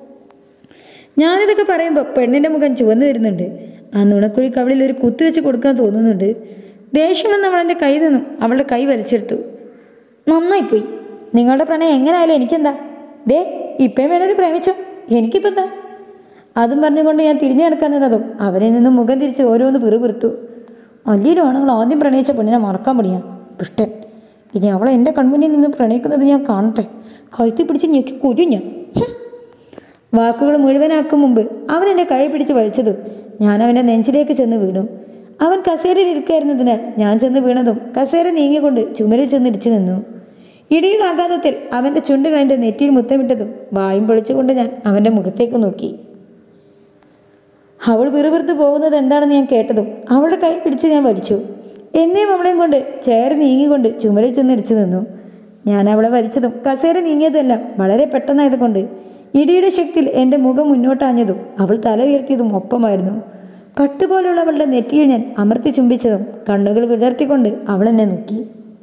ഞാനിതൊക്കെ പറയുമ്പോൾ പെണ്ണിൻ്റെ മുഖം ചുവന്നു വരുന്നുണ്ട് ആ നുണക്കുഴി കവിളിൽ ഒരു കുത്തു വെച്ച് കൊടുക്കാൻ തോന്നുന്നുണ്ട് ദേഷ്യം വന്ന് അവൾ എൻ്റെ കയ്യിൽ നിന്നും അവളുടെ കൈ വലിച്ചെടുത്തു നന്നായിപ്പോയി നിങ്ങളുടെ പ്രണയം എങ്ങനെയായാലും എനിക്കെന്താ ദേ ഇപ്പം വേണേലും പ്രേമിച്ചോ എനിക്കിപ്പോൾ എന്താ അതും പറഞ്ഞുകൊണ്ട് ഞാൻ തിരിഞ്ഞു നടക്കാൻ നിന്നതും അവനിൽ നിന്നും മുഖം തിരിച്ച് ഓരോന്ന് പിറുപിറുത്തു വലിയൊരു ആണുങ്ങൾ ആദ്യം പ്രണയിച്ച പെണ്ണിനെ മറക്കാൻ പണിയാ ദുഷ്ടൻ ഇനി അവളെ എൻ്റെ കൺമുന്നിൽ നിന്ന് പ്രണയിക്കുന്നത് ഞാൻ കാണട്ടെ കഴുത്തി പിടിച്ച് ഞെക്കി കൊല്ലും ഞാൻ ഹും. വാക്കുകൾ മുഴുവനാക്കും മുമ്പ് അവൻ എൻ്റെ കൈ പിടിച്ച് വലിച്ചതും ഞാൻ അവൻ്റെ നെഞ്ചിലേക്ക് ചെന്ന് വീണു അവൻ കസേരയിൽ ഇരിക്കായിരുന്നതിനാൽ ഞാൻ ചെന്ന് വീണതും കസേര നീങ്ങിക്കൊണ്ട് ചുമരിൽ ചെന്ന് ഇടിച്ചു നിന്നു ഇടിയുടെ ആഘാതത്തിൽ അവൻ്റെ ചുണ്ടുകൾ എൻ്റെ നെറ്റിയിൽ മുത്തമിട്ടതും വായും പൊളിച്ചുകൊണ്ട് ഞാൻ അവൻ്റെ മുഖത്തേക്ക് നോക്കി അവൾ പിറുപിറുത്ത് പോകുന്നത് എന്താണെന്ന് ഞാൻ കേട്ടതും അവളുടെ കൈ പിടിച്ച് ഞാൻ വലിച്ചു എന്നെയും അവളെയും കൊണ്ട് ചെയർ നീങ്ങിക്കൊണ്ട് ചുമരിൽ ചെന്ന് ഇടിച്ചു നിന്നു ഞാൻ അവളെ വലിച്ചതും കസേര നീങ്ങിയതുമെല്ലാം വളരെ പെട്ടെന്നായതുകൊണ്ട് ഇടിയുടെ ശക്തിയിൽ എൻ്റെ മുഖം മുന്നോട്ടാഞ്ഞതും അവൾ തല ഉയർത്തിയതും ഒപ്പമായിരുന്നു പട്ടുപോലുള്ള അവളുടെ നെറ്റിയിൽ ഞാൻ അമർത്തി ചുംബിച്ചതും കണ്ണുകൾ വിടർത്തിക്കൊണ്ട് അവൾ എന്നെ നോക്കി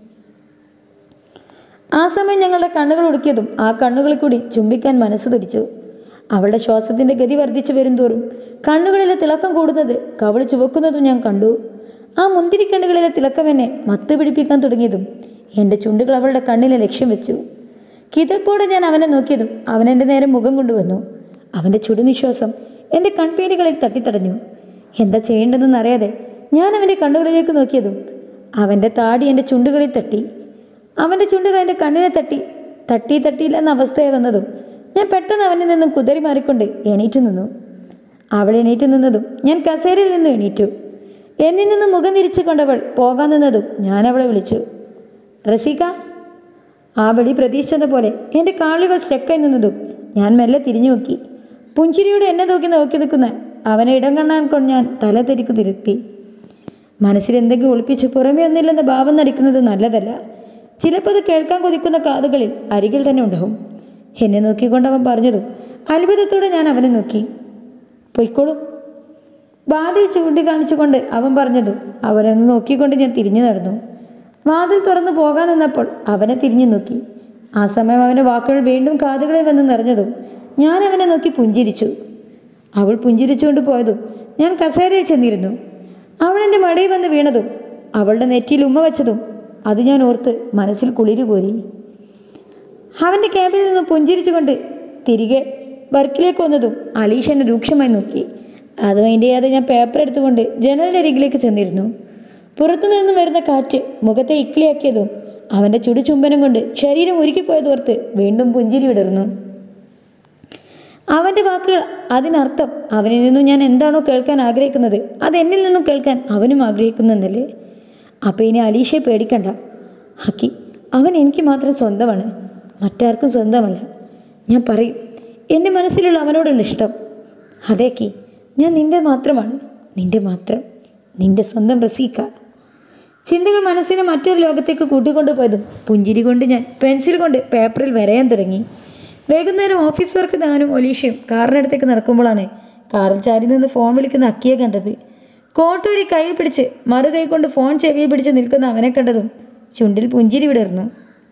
ആ സമയം ഞങ്ങളുടെ കണ്ണുകൾ ഉടുക്കിയതും ആ കണ്ണുകളിൽ കൂടി ചുംബിക്കാൻ മനസ്സ് തുടിച്ചു അവളുടെ ശ്വാസത്തിന്റെ ഗതി വർദ്ധിച്ചു വരുംതോറും കണ്ണുകളിലെ തിളക്കം കൂടുന്നത് കവള് ചുവക്കുന്നതും ഞാൻ കണ്ടു ആ മുന്തിരിക്കണ്ണുകളിലെ തിളക്കം എന്നെ മത്ത് പിടിപ്പിക്കാൻ തുടങ്ങിയതും എൻ്റെ ചുണ്ടുകൾ അവളുടെ കണ്ണിലെ ലക്ഷ്യം വെച്ചു കിതപ്പോടെ ഞാൻ അവനെ നോക്കിയതും അവൻ എൻ്റെ നേരെ മുഖം കൊണ്ടുവന്നു അവൻ്റെ ചുടുനിശ്വാസം എൻ്റെ കൺപീലികളിൽ തട്ടിത്തടഞ്ഞു എന്താ ചെയ്യേണ്ടതെന്ന് അറിയാതെ ഞാൻ അവൻ്റെ കണ്ണുകളിലേക്ക് നോക്കിയതും അവൻ്റെ താടി എൻ്റെ ചുണ്ടുകളിൽ തട്ടി അവൻ്റെ ചുണ്ടുകൾ എൻ്റെ കണ്ണിനെ തട്ടി തട്ടി തട്ടിയില്ല എന്ന അവസ്ഥയെ വന്നതും ഞാൻ പെട്ടെന്ന് അവനിൽ നിന്നും കുതറി മാറിക്കൊണ്ട് എണീറ്റ് നിന്നു അവൾ എണീറ്റ് നിന്നതും ഞാൻ കസേരയിൽ നിന്ന് എണീറ്റു എന്നിൽ നിന്ന് മുഖം തിരിച്ചു കൊണ്ടവൾ പോകാൻ നിന്നതും ഞാൻ അവളെ വിളിച്ചു റസീക ആ വിളി പ്രതീക്ഷിച്ചത് പോലെ എൻ്റെ കാലുകൾ സ്ട്രെക്കായി നിന്നതും ഞാൻ മെല്ലെ തിരിഞ്ഞു നോക്കി പുഞ്ചിരിയോടെ എന്നെ നോക്കി നോക്കി നിൽക്കുന്ന അവനെ ഇടം കാണാൻ കൊണ്ട് ഞാൻ തല തിരിക്കു തിരുത്തി മനസ്സിൽ എന്തെങ്കിലും ഒളിപ്പിച്ച് പുറമേ ഒന്നില്ലെന്ന ഭാവം നടിക്കുന്നത് നല്ലതല്ല ചിലപ്പോൾ അത് കേൾക്കാൻ കൊതിക്കുന്ന കാതുകളിൽ അരികിൽ തന്നെ ഉണ്ടാവും എന്നെ നോക്കിക്കൊണ്ട് അവൻ പറഞ്ഞതും അത്ഭുതത്തോടെ ഞാൻ അവനെ നോക്കി പൊയ്ക്കോളൂ വാതിൽ ചൂണ്ടിക്കാണിച്ചുകൊണ്ട് അവൻ പറഞ്ഞതും അവനൊന്ന് നോക്കിക്കൊണ്ട് ഞാൻ തിരിഞ്ഞു നടന്നു വാതിൽ തുറന്നു പോകാൻ നിന്നപ്പോൾ അവനെ തിരിഞ്ഞു നോക്കി ആ സമയം അവൻ്റെ വാക്കുകൾ വീണ്ടും കാതുകളിൽ വന്ന് നിറഞ്ഞതും ഞാൻ അവനെ നോക്കി പുഞ്ചിരിച്ചു അവൾ പുഞ്ചിരിച്ചുകൊണ്ട് പോയതും ഞാൻ കസേരയിൽ ചെന്നിരുന്നു അവൾ എൻ്റെ മടയിൽ വന്ന് വീണതും അവളുടെ നെറ്റിയിൽ ഉമ്മ വെച്ചതും അത് ഞാൻ ഓർത്ത് മനസ്സിൽ കുളിരു കോരി അവൻ്റെ ക്യാബിൽ നിന്ന് പുഞ്ചിരിച്ചുകൊണ്ട് തിരികെ വർക്കിലേക്ക് വന്നതും അലീഷ എന്നെ രൂക്ഷമായി നോക്കി അത് മൈൻഡ് ചെയ്യാതെ ഞാൻ പേപ്പർ എടുത്തുകൊണ്ട് ജനലിൻ്റെ അരികിലേക്ക് ചെന്നിരുന്നു പുറത്തു നിന്ന് വരുന്ന കാറ്റ് മുഖത്തെ ഇക്കിളിയാക്കിയതും അവൻ്റെ ചുടു ചുംബനം കൊണ്ട് ശരീരം ഉരുക്കിപ്പോയതോർത്ത് വീണ്ടും പുഞ്ചിരി വിടർന്നു അവൻ്റെ വാക്കുകൾ അതിനർത്ഥം അവനിൽ നിന്നും ഞാൻ എന്താണോ കേൾക്കാൻ ആഗ്രഹിക്കുന്നത് അത് എന്നിൽ നിന്നും കേൾക്കാൻ അവനും ആഗ്രഹിക്കുന്നെന്നല്ലേ അപ്പോൾ ഇനി അലീഷയെ പേടിക്കണ്ട ഹക്കി അവൻ എനിക്ക് മാത്രം സ്വന്തമാണ് മറ്റാർക്കും സ്വന്തമല്ല ഞാൻ പറയും എൻ്റെ മനസ്സിലുള്ള അവനോടുള്ള ഇഷ്ടം അതേക്കി ഞാൻ നിൻ്റെ മാത്രമാണ് നിൻ്റെ മാത്രം നിൻ്റെ സ്വന്തം റസീക്ക ചിന്തകൾ മനസ്സിനെ മറ്റൊരു ലോകത്തേക്ക് കൂട്ടിക്കൊണ്ടുപോയതും പുഞ്ചിരി കൊണ്ട് ഞാൻ പെൻസിൽ കൊണ്ട് പേപ്പറിൽ വരയാൻ തുടങ്ങി വൈകുന്നേരം ഓഫീസ് വർക്ക് ഞാനും ഒലീഷയും കാറിനടുത്തേക്ക് നടക്കുമ്പോഴാണ് കാറിൽ ചാരി നിന്ന് ഫോൺ വിളിക്കുന്ന അക്കിയെ കണ്ടത് കോട്ടൂരി കയ്യിൽ പിടിച്ച് മറു കൈ കൊണ്ട് ഫോൺ ചെവിയിൽ പിടിച്ച് നിൽക്കുന്ന അവനെ കണ്ടതും ചുണ്ടിൽ പുഞ്ചിരി വിടർന്നു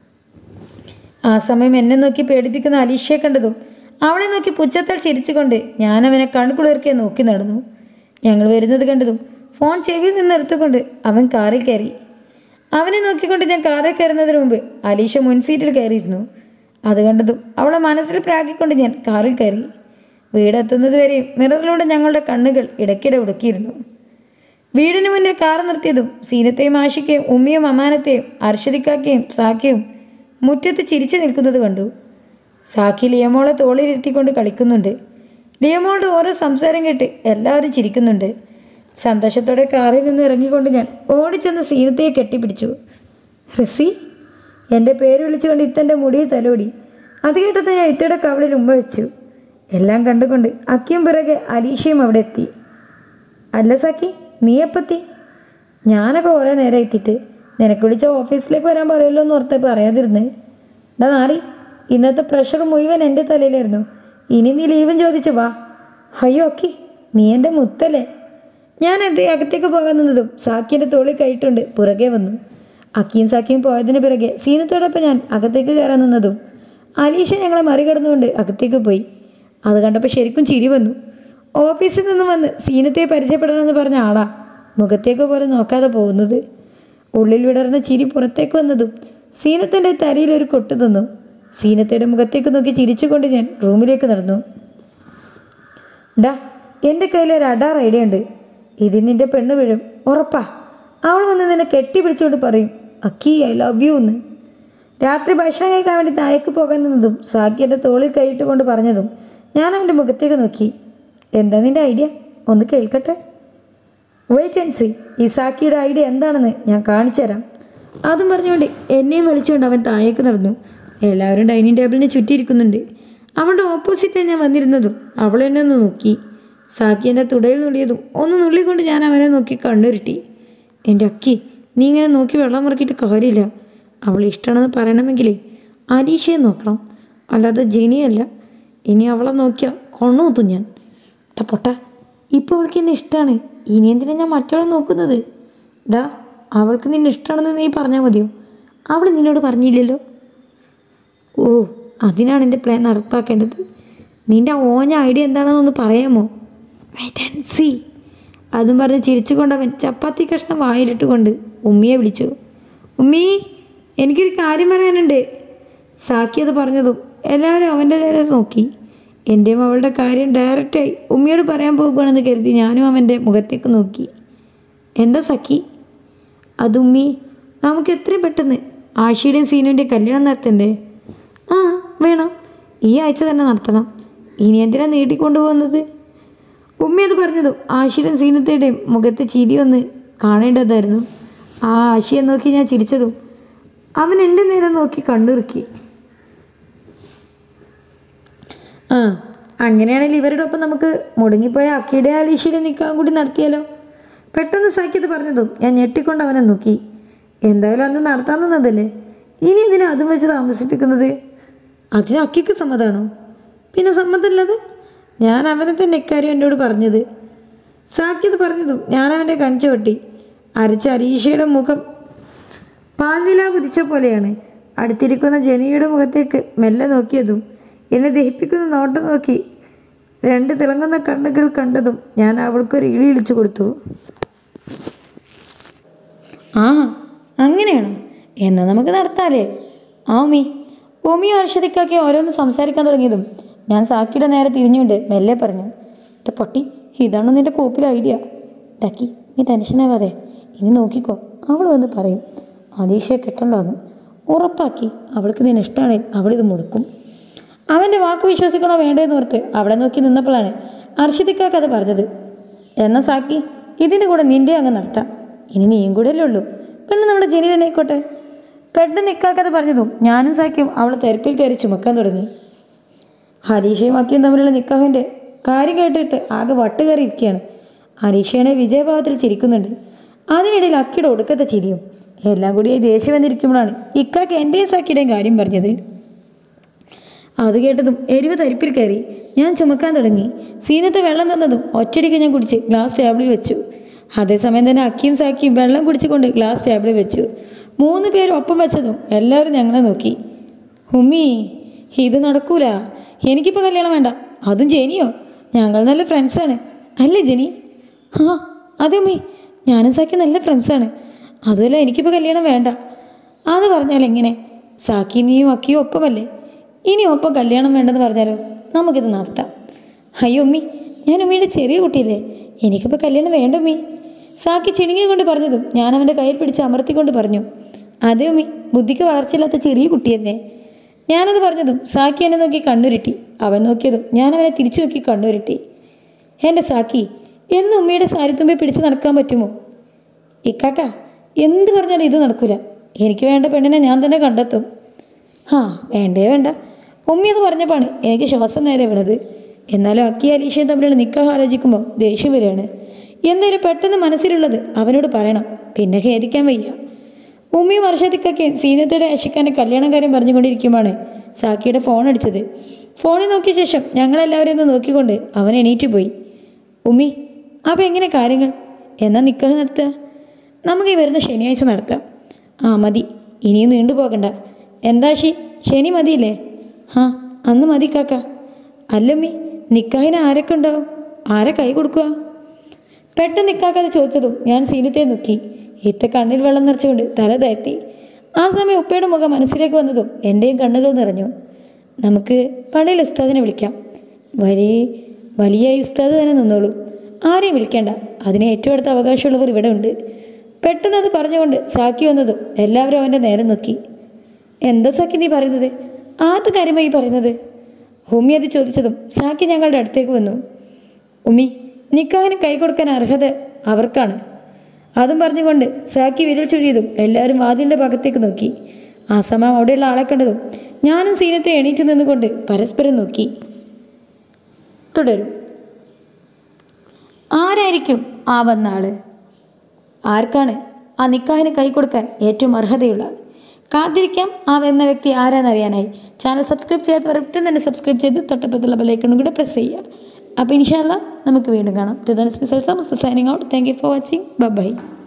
ആ സമയം എന്നെ നോക്കി പേടിപ്പിക്കുന്ന അലീഷയെ കണ്ടതും അവളെ നോക്കി പുച്ഛത്താൽ ചിരിച്ചുകൊണ്ട് ഞാൻ അവനെ കൺകുളിർക്കെ നോക്കി നടന്നു ഞങ്ങൾ വരുന്നത് കണ്ടതും ഫോൺ ചെവിയിൽ നിന്ന് എടുത്തുകൊണ്ട് അവൻ കാറിൽ കയറി അവനെ നോക്കിക്കൊണ്ട് ഞാൻ കാറിൽ കയറുന്നതിന് മുമ്പ് അലീഷ മുൻസീറ്റിൽ കയറിയിരുന്നു അത് കണ്ടതും അവളെ മനസ്സിൽ പ്രാഗിക്കൊണ്ട് ഞാൻ കാറിൽ കയറി വീടെത്തുന്നത് വരെയും മിററിലൂടെ ഞങ്ങളുടെ കണ്ണുകൾ ഇടയ്ക്കിടെ ഉടക്കിയിരുന്നു വീടിന് മുന്നിൽ കാർ നിർത്തിയതും സീനത്തെയും ആഷിക്കയും ഉമ്മിയും അമാനത്തെയും അർഷദിക്കാക്കയും സാക്കിയും മുറ്റത്ത് ചിരിച്ചു നിൽക്കുന്നത് കണ്ടു സാക്കി ലിയമോളെ തോളിലിരുത്തിക്കൊണ്ട് കളിക്കുന്നുണ്ട് ലിയമോളുടെ ഓരോ സംസാരം കേട്ട് എല്ലാവരും ചിരിക്കുന്നുണ്ട് സന്തോഷത്തോടെ കാറിൽ നിന്ന് ഇറങ്ങിക്കൊണ്ട് ഞാൻ ഓടിച്ചെന്ന് സീനത്തയെ കെട്ടിപ്പിടിച്ചു റസി എൻ്റെ പേര് വിളിച്ചുകൊണ്ട് ഇത്തൻ്റെ മുടിയിൽ തലോടി അത് കേട്ടത് ഞാൻ ഇത്തയുടെ കവളിൽ ഉമ്മ വെച്ചു എല്ലാം കണ്ടുകൊണ്ട് അക്കിയും പിറകെ അലീഷയും അവിടെ എത്തി അല്ല സഖി നീ എപ്പത്തി ഞാനൊക്കെ കുറേ നേരം എത്തിയിട്ട് നിനക്ക് വിളിച്ച ഓഫീസിലേക്ക് വരാൻ പറയുമല്ലോ എന്ന് ഓർത്ത് പറയാതിരുന്നേ ഡാ നാറി ഇന്നത്തെ പ്രഷർ മുഴുവൻ എൻ്റെ തലയിലായിരുന്നു ഇനി നീ ലീവും ചോദിച്ചു വാ അയ്യോ അക്കി നീ എൻ്റെ മുത്തല്ലേ ഞാൻ എന്തേ അകത്തേക്ക് പോകാൻ നിന്നതും സാക്കിൻ്റെ തോളിൽ കൈയിട്ടുണ്ട് പുറകെ വന്നു അക്കിയും സാക്കിയും പോയതിന് പിറകെ സീനത്തോടൊപ്പം ഞാൻ അകത്തേക്ക് കയറാൻ നിന്നതും അലീഷ ഞങ്ങളെ മറികടന്നുകൊണ്ട് അകത്തേക്ക് പോയി അത് കണ്ടപ്പോൾ ശരിക്കും ചിരി വന്നു ഓഫീസിൽ നിന്ന് വന്ന് സീനത്തെ പരിചയപ്പെടണമെന്ന് പറഞ്ഞ ആളാ മുഖത്തേക്ക് പോലെ നോക്കാതെ പോകുന്നത് ഉള്ളിൽ വിടർന്ന ചിരി പുറത്തേക്ക് വന്നതും സീനത്തിൻ്റെ തലയിൽ ഒരു കൊട്ട് തന്നു സീനത്തയുടെ മുഖത്തേക്ക് നോക്കി ചിരിച്ചുകൊണ്ട് ഞാൻ റൂമിലേക്ക് നടന്നു ഡാ എൻ്റെ കയ്യിൽ ഒരു അഡാർ ഐഡിയ ഉണ്ട് ഇതിൽ നിന്റെ പെണ്ണ് വീഴും ഉറപ്പാ അവൾ വന്ന് നിന്നെ കെട്ടിപ്പിടിച്ചുകൊണ്ട് പറയും അക്കി ഐ ലവ് യു എന്ന് രാത്രി ഭക്ഷണം കഴിക്കാൻ വേണ്ടി താഴേക്ക് പോകാൻ നിന്നതും സാക്കി എൻ്റെ തോളിൽ കൈയിട്ട് കൊണ്ട് പറഞ്ഞതും ഞാൻ അവൻ്റെ മുഖത്തേക്ക് നോക്കി എന്താ നിൻ്റെ ഐഡിയ ഒന്ന് കേൾക്കട്ടെ വെയിറ്റ് ആൻഡ് സി ഈ സാക്കിയുടെ ഐഡിയ എന്താണെന്ന് ഞാൻ കാണിച്ചു തരാം അതും പറഞ്ഞുകൊണ്ട് എന്നെയും വലിച്ചുകൊണ്ട് അവൻ താഴേക്ക് നടന്നു എല്ലാവരും ഡൈനിങ് ടേബിളിനെ ചുറ്റിയിരിക്കുന്നുണ്ട് അവളുടെ ഓപ്പോസിറ്റ് ഞാൻ വന്നിരുന്നതും അവൾ എന്നെ ഒന്ന് നോക്കി സാക്കി എൻ്റെ തുടയിൽ നുള്ളിയതും ഒന്ന് നുള്ളിക്കൊണ്ട് ഞാൻ അവനെ നോക്കി കണ്ണുരുട്ടി എൻ്റെ അക്കി നീ ഇങ്ങനെ നോക്കി വെള്ളം മുറക്കിയിട്ട് കാര്യമില്ല അവൾ ഇഷ്ടമാണെന്ന് പറയണമെങ്കിൽ അലീഷയെ നോക്കണം അല്ലാതെ ജെനിയല്ല ഇനി അവളെ നോക്കിയാൽ കൊണ്ണുകുത്തും ഞാൻ ഡാ പൊട്ട ഇപ്പോൾ അവൾക്ക് എന്നെ ഇഷ്ടമാണ് ഇനി എന്തിനാ ഞാൻ മറ്റവളെ നോക്കുന്നത് ഡാ അവൾക്ക് നിന്നെ ഇഷ്ടമാണെന്ന് നീ പറഞ്ഞാൽ മതിയോ അവൾ നിന്നോട് പറഞ്ഞില്ലല്ലോ ഓ അതിനാണ് എൻ്റെ പ്ലാൻ നടപ്പാക്കേണ്ടത് നിൻ്റെ ഓഞ്ഞ ഐഡിയ എന്താണെന്നൊന്ന് പറയാമോ വെയിറ്റ് ആൻഡ് സി അതും പറഞ്ഞ് ചിരിച്ചുകൊണ്ടവൻ ചപ്പാത്തി കഷ്ണം വായിലിട്ടുകൊണ്ട് ഉമ്മിയെ വിളിച്ചു ഉമ്മി എനിക്കൊരു കാര്യം പറയാനുണ്ട് സാക്കി അത് പറഞ്ഞതും എല്ലാവരും അവൻ്റെ നേരെ നോക്കി എൻ്റെയും അവളുടെ കാര്യം ഡയറക്റ്റായി ഉമ്മിയോട് പറയാൻ പോകുകയാണെന്ന് കരുതി ഞാനും അവൻ്റെ മുഖത്തേക്ക് നോക്കി എന്താ സഖി അതുമ്മി നമുക്ക് എത്രയും പെട്ടെന്ന് ആഷിയുടെയും സീനുവിൻ്റെയും കല്യാണം നടത്തണ്ടേ ആ വേണം ഈ ആഴ്ച തന്നെ നടത്തണം ഇനി എന്തിനാ നീട്ടിക്കൊണ്ടുപോകുന്നത് ഉമ്മി അത് പറഞ്ഞതും ആഷിയുടെയും സീനത്തയുടെയും മുഖത്തെ ചിരി ഒന്ന് കാണേണ്ടതായിരുന്നു ആ ആഷിയെ നോക്കി ഞാൻ ചിരിച്ചതും അവൻ എൻ്റെ നേരെ നോക്കി കണ്ണുറുക്കി ആ അങ്ങനെയാണെങ്കിൽ ഇവരുടെ ഒപ്പം നമുക്ക് മുടങ്ങിപ്പോയ അക്കിയുടെ അലീഷയുടെ നിൽക്കാൻ കൂടി നടത്തിയാലോ പെട്ടെന്ന് സാക്കിയത് പറഞ്ഞതും ഞാൻ ഞെട്ടിക്കൊണ്ട് അവനെ നോക്കി എന്തായാലും അന്ന് നടത്താൻ നിന്നതല്ലേ ഇനി എന്തിനാ അതും വെച്ച് താമസിപ്പിക്കുന്നത് അതിന് അക്കിക്ക് സമ്മതമാണോ പിന്നെ സമ്മതമല്ലത് ഞാൻ അവനെ തന്നെ ഇക്കാര്യം എന്നോട് പറഞ്ഞത് സാക്കിയത് പറഞ്ഞതും ഞാൻ അവൻ്റെ കണിച്ചു വെട്ടി അരച്ച അരീഷയുടെ മുഖം പാൽനില കുതിച്ച പോലെയാണ് അടുത്തിരിക്കുന്ന ജനിയുടെ മുഖത്തേക്ക് മെല്ലെ നോക്കിയതും എന്നെ ദഹിപ്പിക്കുന്ന നോട്ടം നോക്കി രണ്ട് തിളങ്ങുന്ന കണ്ണുകൾ കണ്ടതും ഞാൻ അവൾക്കൊരു ഇളി ഇളിച്ചു കൊടുത്തു ആ അങ്ങനെയാണോ എന്നാൽ നമുക്ക് നടത്താലേ ആ ഉമ്മി ഉമ്മി വർഷത്തിക്കാക്കി ഓരോന്ന് സംസാരിക്കാൻ തുടങ്ങിയതും ഞാൻ സാക്കിയുടെ നേരെ തിരിഞ്ഞുകൊണ്ട് മെല്ലെ പറഞ്ഞു എൻ്റെ പൊട്ടി ഇതാണ് നിൻ്റെ കോപ്പിലെ ഐഡിയ ഡാക്കി നീ ടെൻഷനാവാതെ ഇനി നോക്കിക്കോ അവൾ വന്ന് പറയും അതീഷയെ കെട്ടണ്ടോന്ന് ഉറപ്പാക്കി അവൾക്ക് നിന്നെ ഇഷ്ടമാണെങ്കിൽ അവളിത് മുടക്കും അവൻ്റെ വാക്ക് വിശ്വസിക്കണോ വേണ്ടതെന്ന് ഓർത്ത് അവളെ നോക്കി നിന്നപ്പോഴാണ് അർഷിതിക്കാക്ക് അത് പറഞ്ഞത് എന്നാ സാക്കി ഇതിൻ്റെ കൂടെ നിൻ്റെ അങ്ങ് നടത്താം ഇനി നീയും കൂടെ അല്ലേ ഉള്ളൂ പെണ്ണ് നമ്മുടെ ജനി തന്നെ ആയിക്കോട്ടെ പെണ്ണ് നിൽക്കാക്കത് പറഞ്ഞതും ഞാനും സാക്കിയും അവളെ തെരപ്പിൽ കയറി ചുമക്കാൻ തുടങ്ങി ഹരീഷയും അക്കിയും തമ്മിലുള്ള നിക്കാഹിൻ്റെ കാര്യം കേട്ടിട്ട് ആകെ വട്ട് കയറി ഇരിക്കുകയാണ് ഹരീഷയാണെ വിജയഭാവത്തിൽ ചിരിക്കുന്നുണ്ട് അതിനിടയിൽ അക്കിയുടെ ഒടുക്കത്തെ ചിരിയും എല്ലാം കൂടി ദേഷ്യം വന്നിരിക്കുമ്പോഴാണ് ഇക്കാക്ക് എൻ്റെയും സാക്കിയുടെയും കാര്യം പറഞ്ഞത് അത് കേട്ടതും എരിവ് തരിപ്പിൽ കയറി ഞാൻ ചുമക്കാൻ തുടങ്ങി സീനത്ത് വെള്ളം തന്നതും ഒറ്റടിക്ക് ഞാൻ കുടിച്ച് ഗ്ലാസ് ടേബിളിൽ വെച്ചു അതേസമയം തന്നെ അക്കിയും സാക്കിയും വെള്ളം കുടിച്ചുകൊണ്ട് ഗ്ലാസ് ടേബിളിൽ വെച്ചു മൂന്ന് പേര് ഒപ്പം വെച്ചതും എല്ലാവരും ഞങ്ങളെ നോക്കി ഉമ്മി ഇത് നടക്കൂല എനിക്കിപ്പോൾ കല്യാണം വേണ്ട അതും ജെനിയോ ഞങ്ങൾ നല്ല ഫ്രണ്ട്സാണ് അല്ലേ ജെനി ആ അതെ ഉമ്മി ഞാനും സാക്കി നല്ല ഫ്രണ്ട്സാണ് അതുമല്ല എനിക്കിപ്പോൾ കല്യാണം വേണ്ട അത് പറഞ്ഞാൽ എങ്ങനെ സാക്കി നീയും അക്കിയും ഒപ്പമല്ലേ ഇനി ഒപ്പം കല്യാണം വേണ്ടെന്ന് പറഞ്ഞാലോ നമുക്കിത് നടത്താം അയ്യോ ഉമ്മി ഞാൻ ഉമ്മിയുടെ ചെറിയ കുട്ടിയല്ലേ എനിക്കിപ്പോൾ കല്യാണം വേണ്ട ഉമ്മി സാക്കി ചിണുങ്ങി കൊണ്ട് പറഞ്ഞതും ഞാൻ അവൻ്റെ കയ്യിൽ പിടിച്ച് അമർത്തിക്കൊണ്ട് പറഞ്ഞു അതെ ഉമ്മി ബുദ്ധിക്ക് വളർച്ചയില്ലാത്ത ചെറിയ കുട്ടിയെന്നേ ഞാനത് പറഞ്ഞതും സാക്കി എന്നെ നോക്കി കണ്ണുരുട്ടി അവൻ നോക്കിയതും ഞാൻ അവനെ തിരിച്ചു നോക്കി കണ്ണുരുട്ടി എൻ്റെ സാക്കി എന്ന് ഉമ്മയുടെ സാരിത്തുമ്പെ പിടിച്ച് നടക്കാൻ പറ്റുമോ ഇക്കാക്ക എന്ത് പറഞ്ഞാലും ഇത് നടക്കൂല എനിക്ക് വേണ്ട പെണ്ണിനെ ഞാൻ തന്നെ കണ്ടെത്തും ആ വേണ്ടേ വേണ്ട ഉമ്മി അത് പറഞ്ഞപ്പോഴാണ് എനിക്ക് ശ്വാസം നേരെ വീണത് എന്നാലും അക്കി അലീഷയും തമ്മിലുള്ള നിക്കാഹ് ആലോചിക്കുമ്പോൾ ദേഷ്യം വരികയാണ് എന്തായാലും പെട്ടെന്ന് മനസ്സിലുള്ളത് അവനോട് പറയണം പിന്നെ ഖേദിക്കാൻ വയ്യ ഉമ്മിയും വർഷത്തിക്കൊക്കെ സീനത്തോടെ അശിക്കാൻ്റെ കല്യാണം കാര്യം പറഞ്ഞുകൊണ്ടിരിക്കുമ്പോഴാണ് സാക്കിയുടെ ഫോൺ അടിച്ചത് ഫോണിൽ നോക്കിയ ശേഷം ഞങ്ങളെല്ലാവരും ഒന്ന് നോക്കിക്കൊണ്ട് അവൻ എണീറ്റ് പോയി ഉമ്മി അപ്പം എങ്ങനെ കാര്യങ്ങൾ എന്നാ നിക്കാഹ് നടത്തുക നമുക്ക് ഈ വരുന്ന ശനിയാഴ്ച നടത്താം ആ മതി ഇനിയും നീണ്ടു പോകണ്ട എന്താ ഷി ശനി മതിയില്ലേ ആ അന്ന് മതി കാക്ക അല്ലമ്മി നിക്കാഹിന് ആരൊക്കെ ഉണ്ടാവും ആരെ കൈ കൊടുക്കുക പെട്ടെന്ന് നിക്കാക്കാതെ ചോദിച്ചതും ഞാൻ സീനത്തെ നോക്കി ഇത്ത കണ്ണിൽ വെള്ളം നിറച്ചുകൊണ്ട് തല താഴ്ത്തി ആ സമയം ഉപ്പയുടെ മുഖം മനസ്സിലേക്ക് വന്നതും എൻ്റെയും കണ്ണുകൾ നിറഞ്ഞു നമുക്ക് പള്ളിയിൽ ഉസ്താദിനെ വിളിക്കാം വലിയ വലിയ ഉസ്താദ് തന്നെ നിന്നോളൂ ആരെയും വിളിക്കേണ്ട അതിന് ഏറ്റവും അടുത്ത അവകാശമുള്ളവർ ഇവിടെ ഉണ്ട് പെട്ടെന്ന് അത് പറഞ്ഞുകൊണ്ട് സാക്കി വന്നതും എല്ലാവരും അവൻ്റെ നേരെ നോക്കി എന്താ സാക്കി നീ പറയുന്നത് ആദ്യ കാര്യമായി പറയുന്നത് ഉമ്മി അത് ചോദിച്ചതും സാക്കി ഞങ്ങളുടെ അടുത്തേക്ക് വന്നു ഉമ്മി നിക്കാഹിന് കൈ കൊടുക്കാൻ അർഹത അവർക്കാണ് അതും പറഞ്ഞുകൊണ്ട് സാക്കി വിരൽ ചൊഴിയതും എല്ലാവരും വാതിലിൻ്റെ ഭാഗത്തേക്ക് നോക്കി ആ സമയം അവിടെയുള്ള ആളെ കണ്ടതും ഞാനും സീനത്തെ എണീറ്റ് നിന്നുകൊണ്ട് പരസ്പരം നോക്കി തുടരും ആരായിരിക്കും ആ വന്ന ആള് ആർക്കാണ് ആ നിക്കാഹിന് കൈ കൊടുക്കാൻ ഏറ്റവും അർഹതയുള്ള ആൾ കാത്തിരിക്കാം ആ വരുന്ന വ്യക്തി ആരാന്നറിയാനായി ചാനൽ സബ്സ്ക്രൈബ് ചെയ്യാത്തവർ ഒട്ടും തന്നെ സബ്സ്ക്രൈബ് ചെയ്ത് തൊട്ടപ്പുറത്തുള്ള ബെല്ലൈക്കണും കൂടെ പ്രസ് ചെയ്യുക അപ്പോൾ ഇൻഷാല്ല നമുക്ക് വീണ്ടും കാണാം to the special signing out thank you for watching by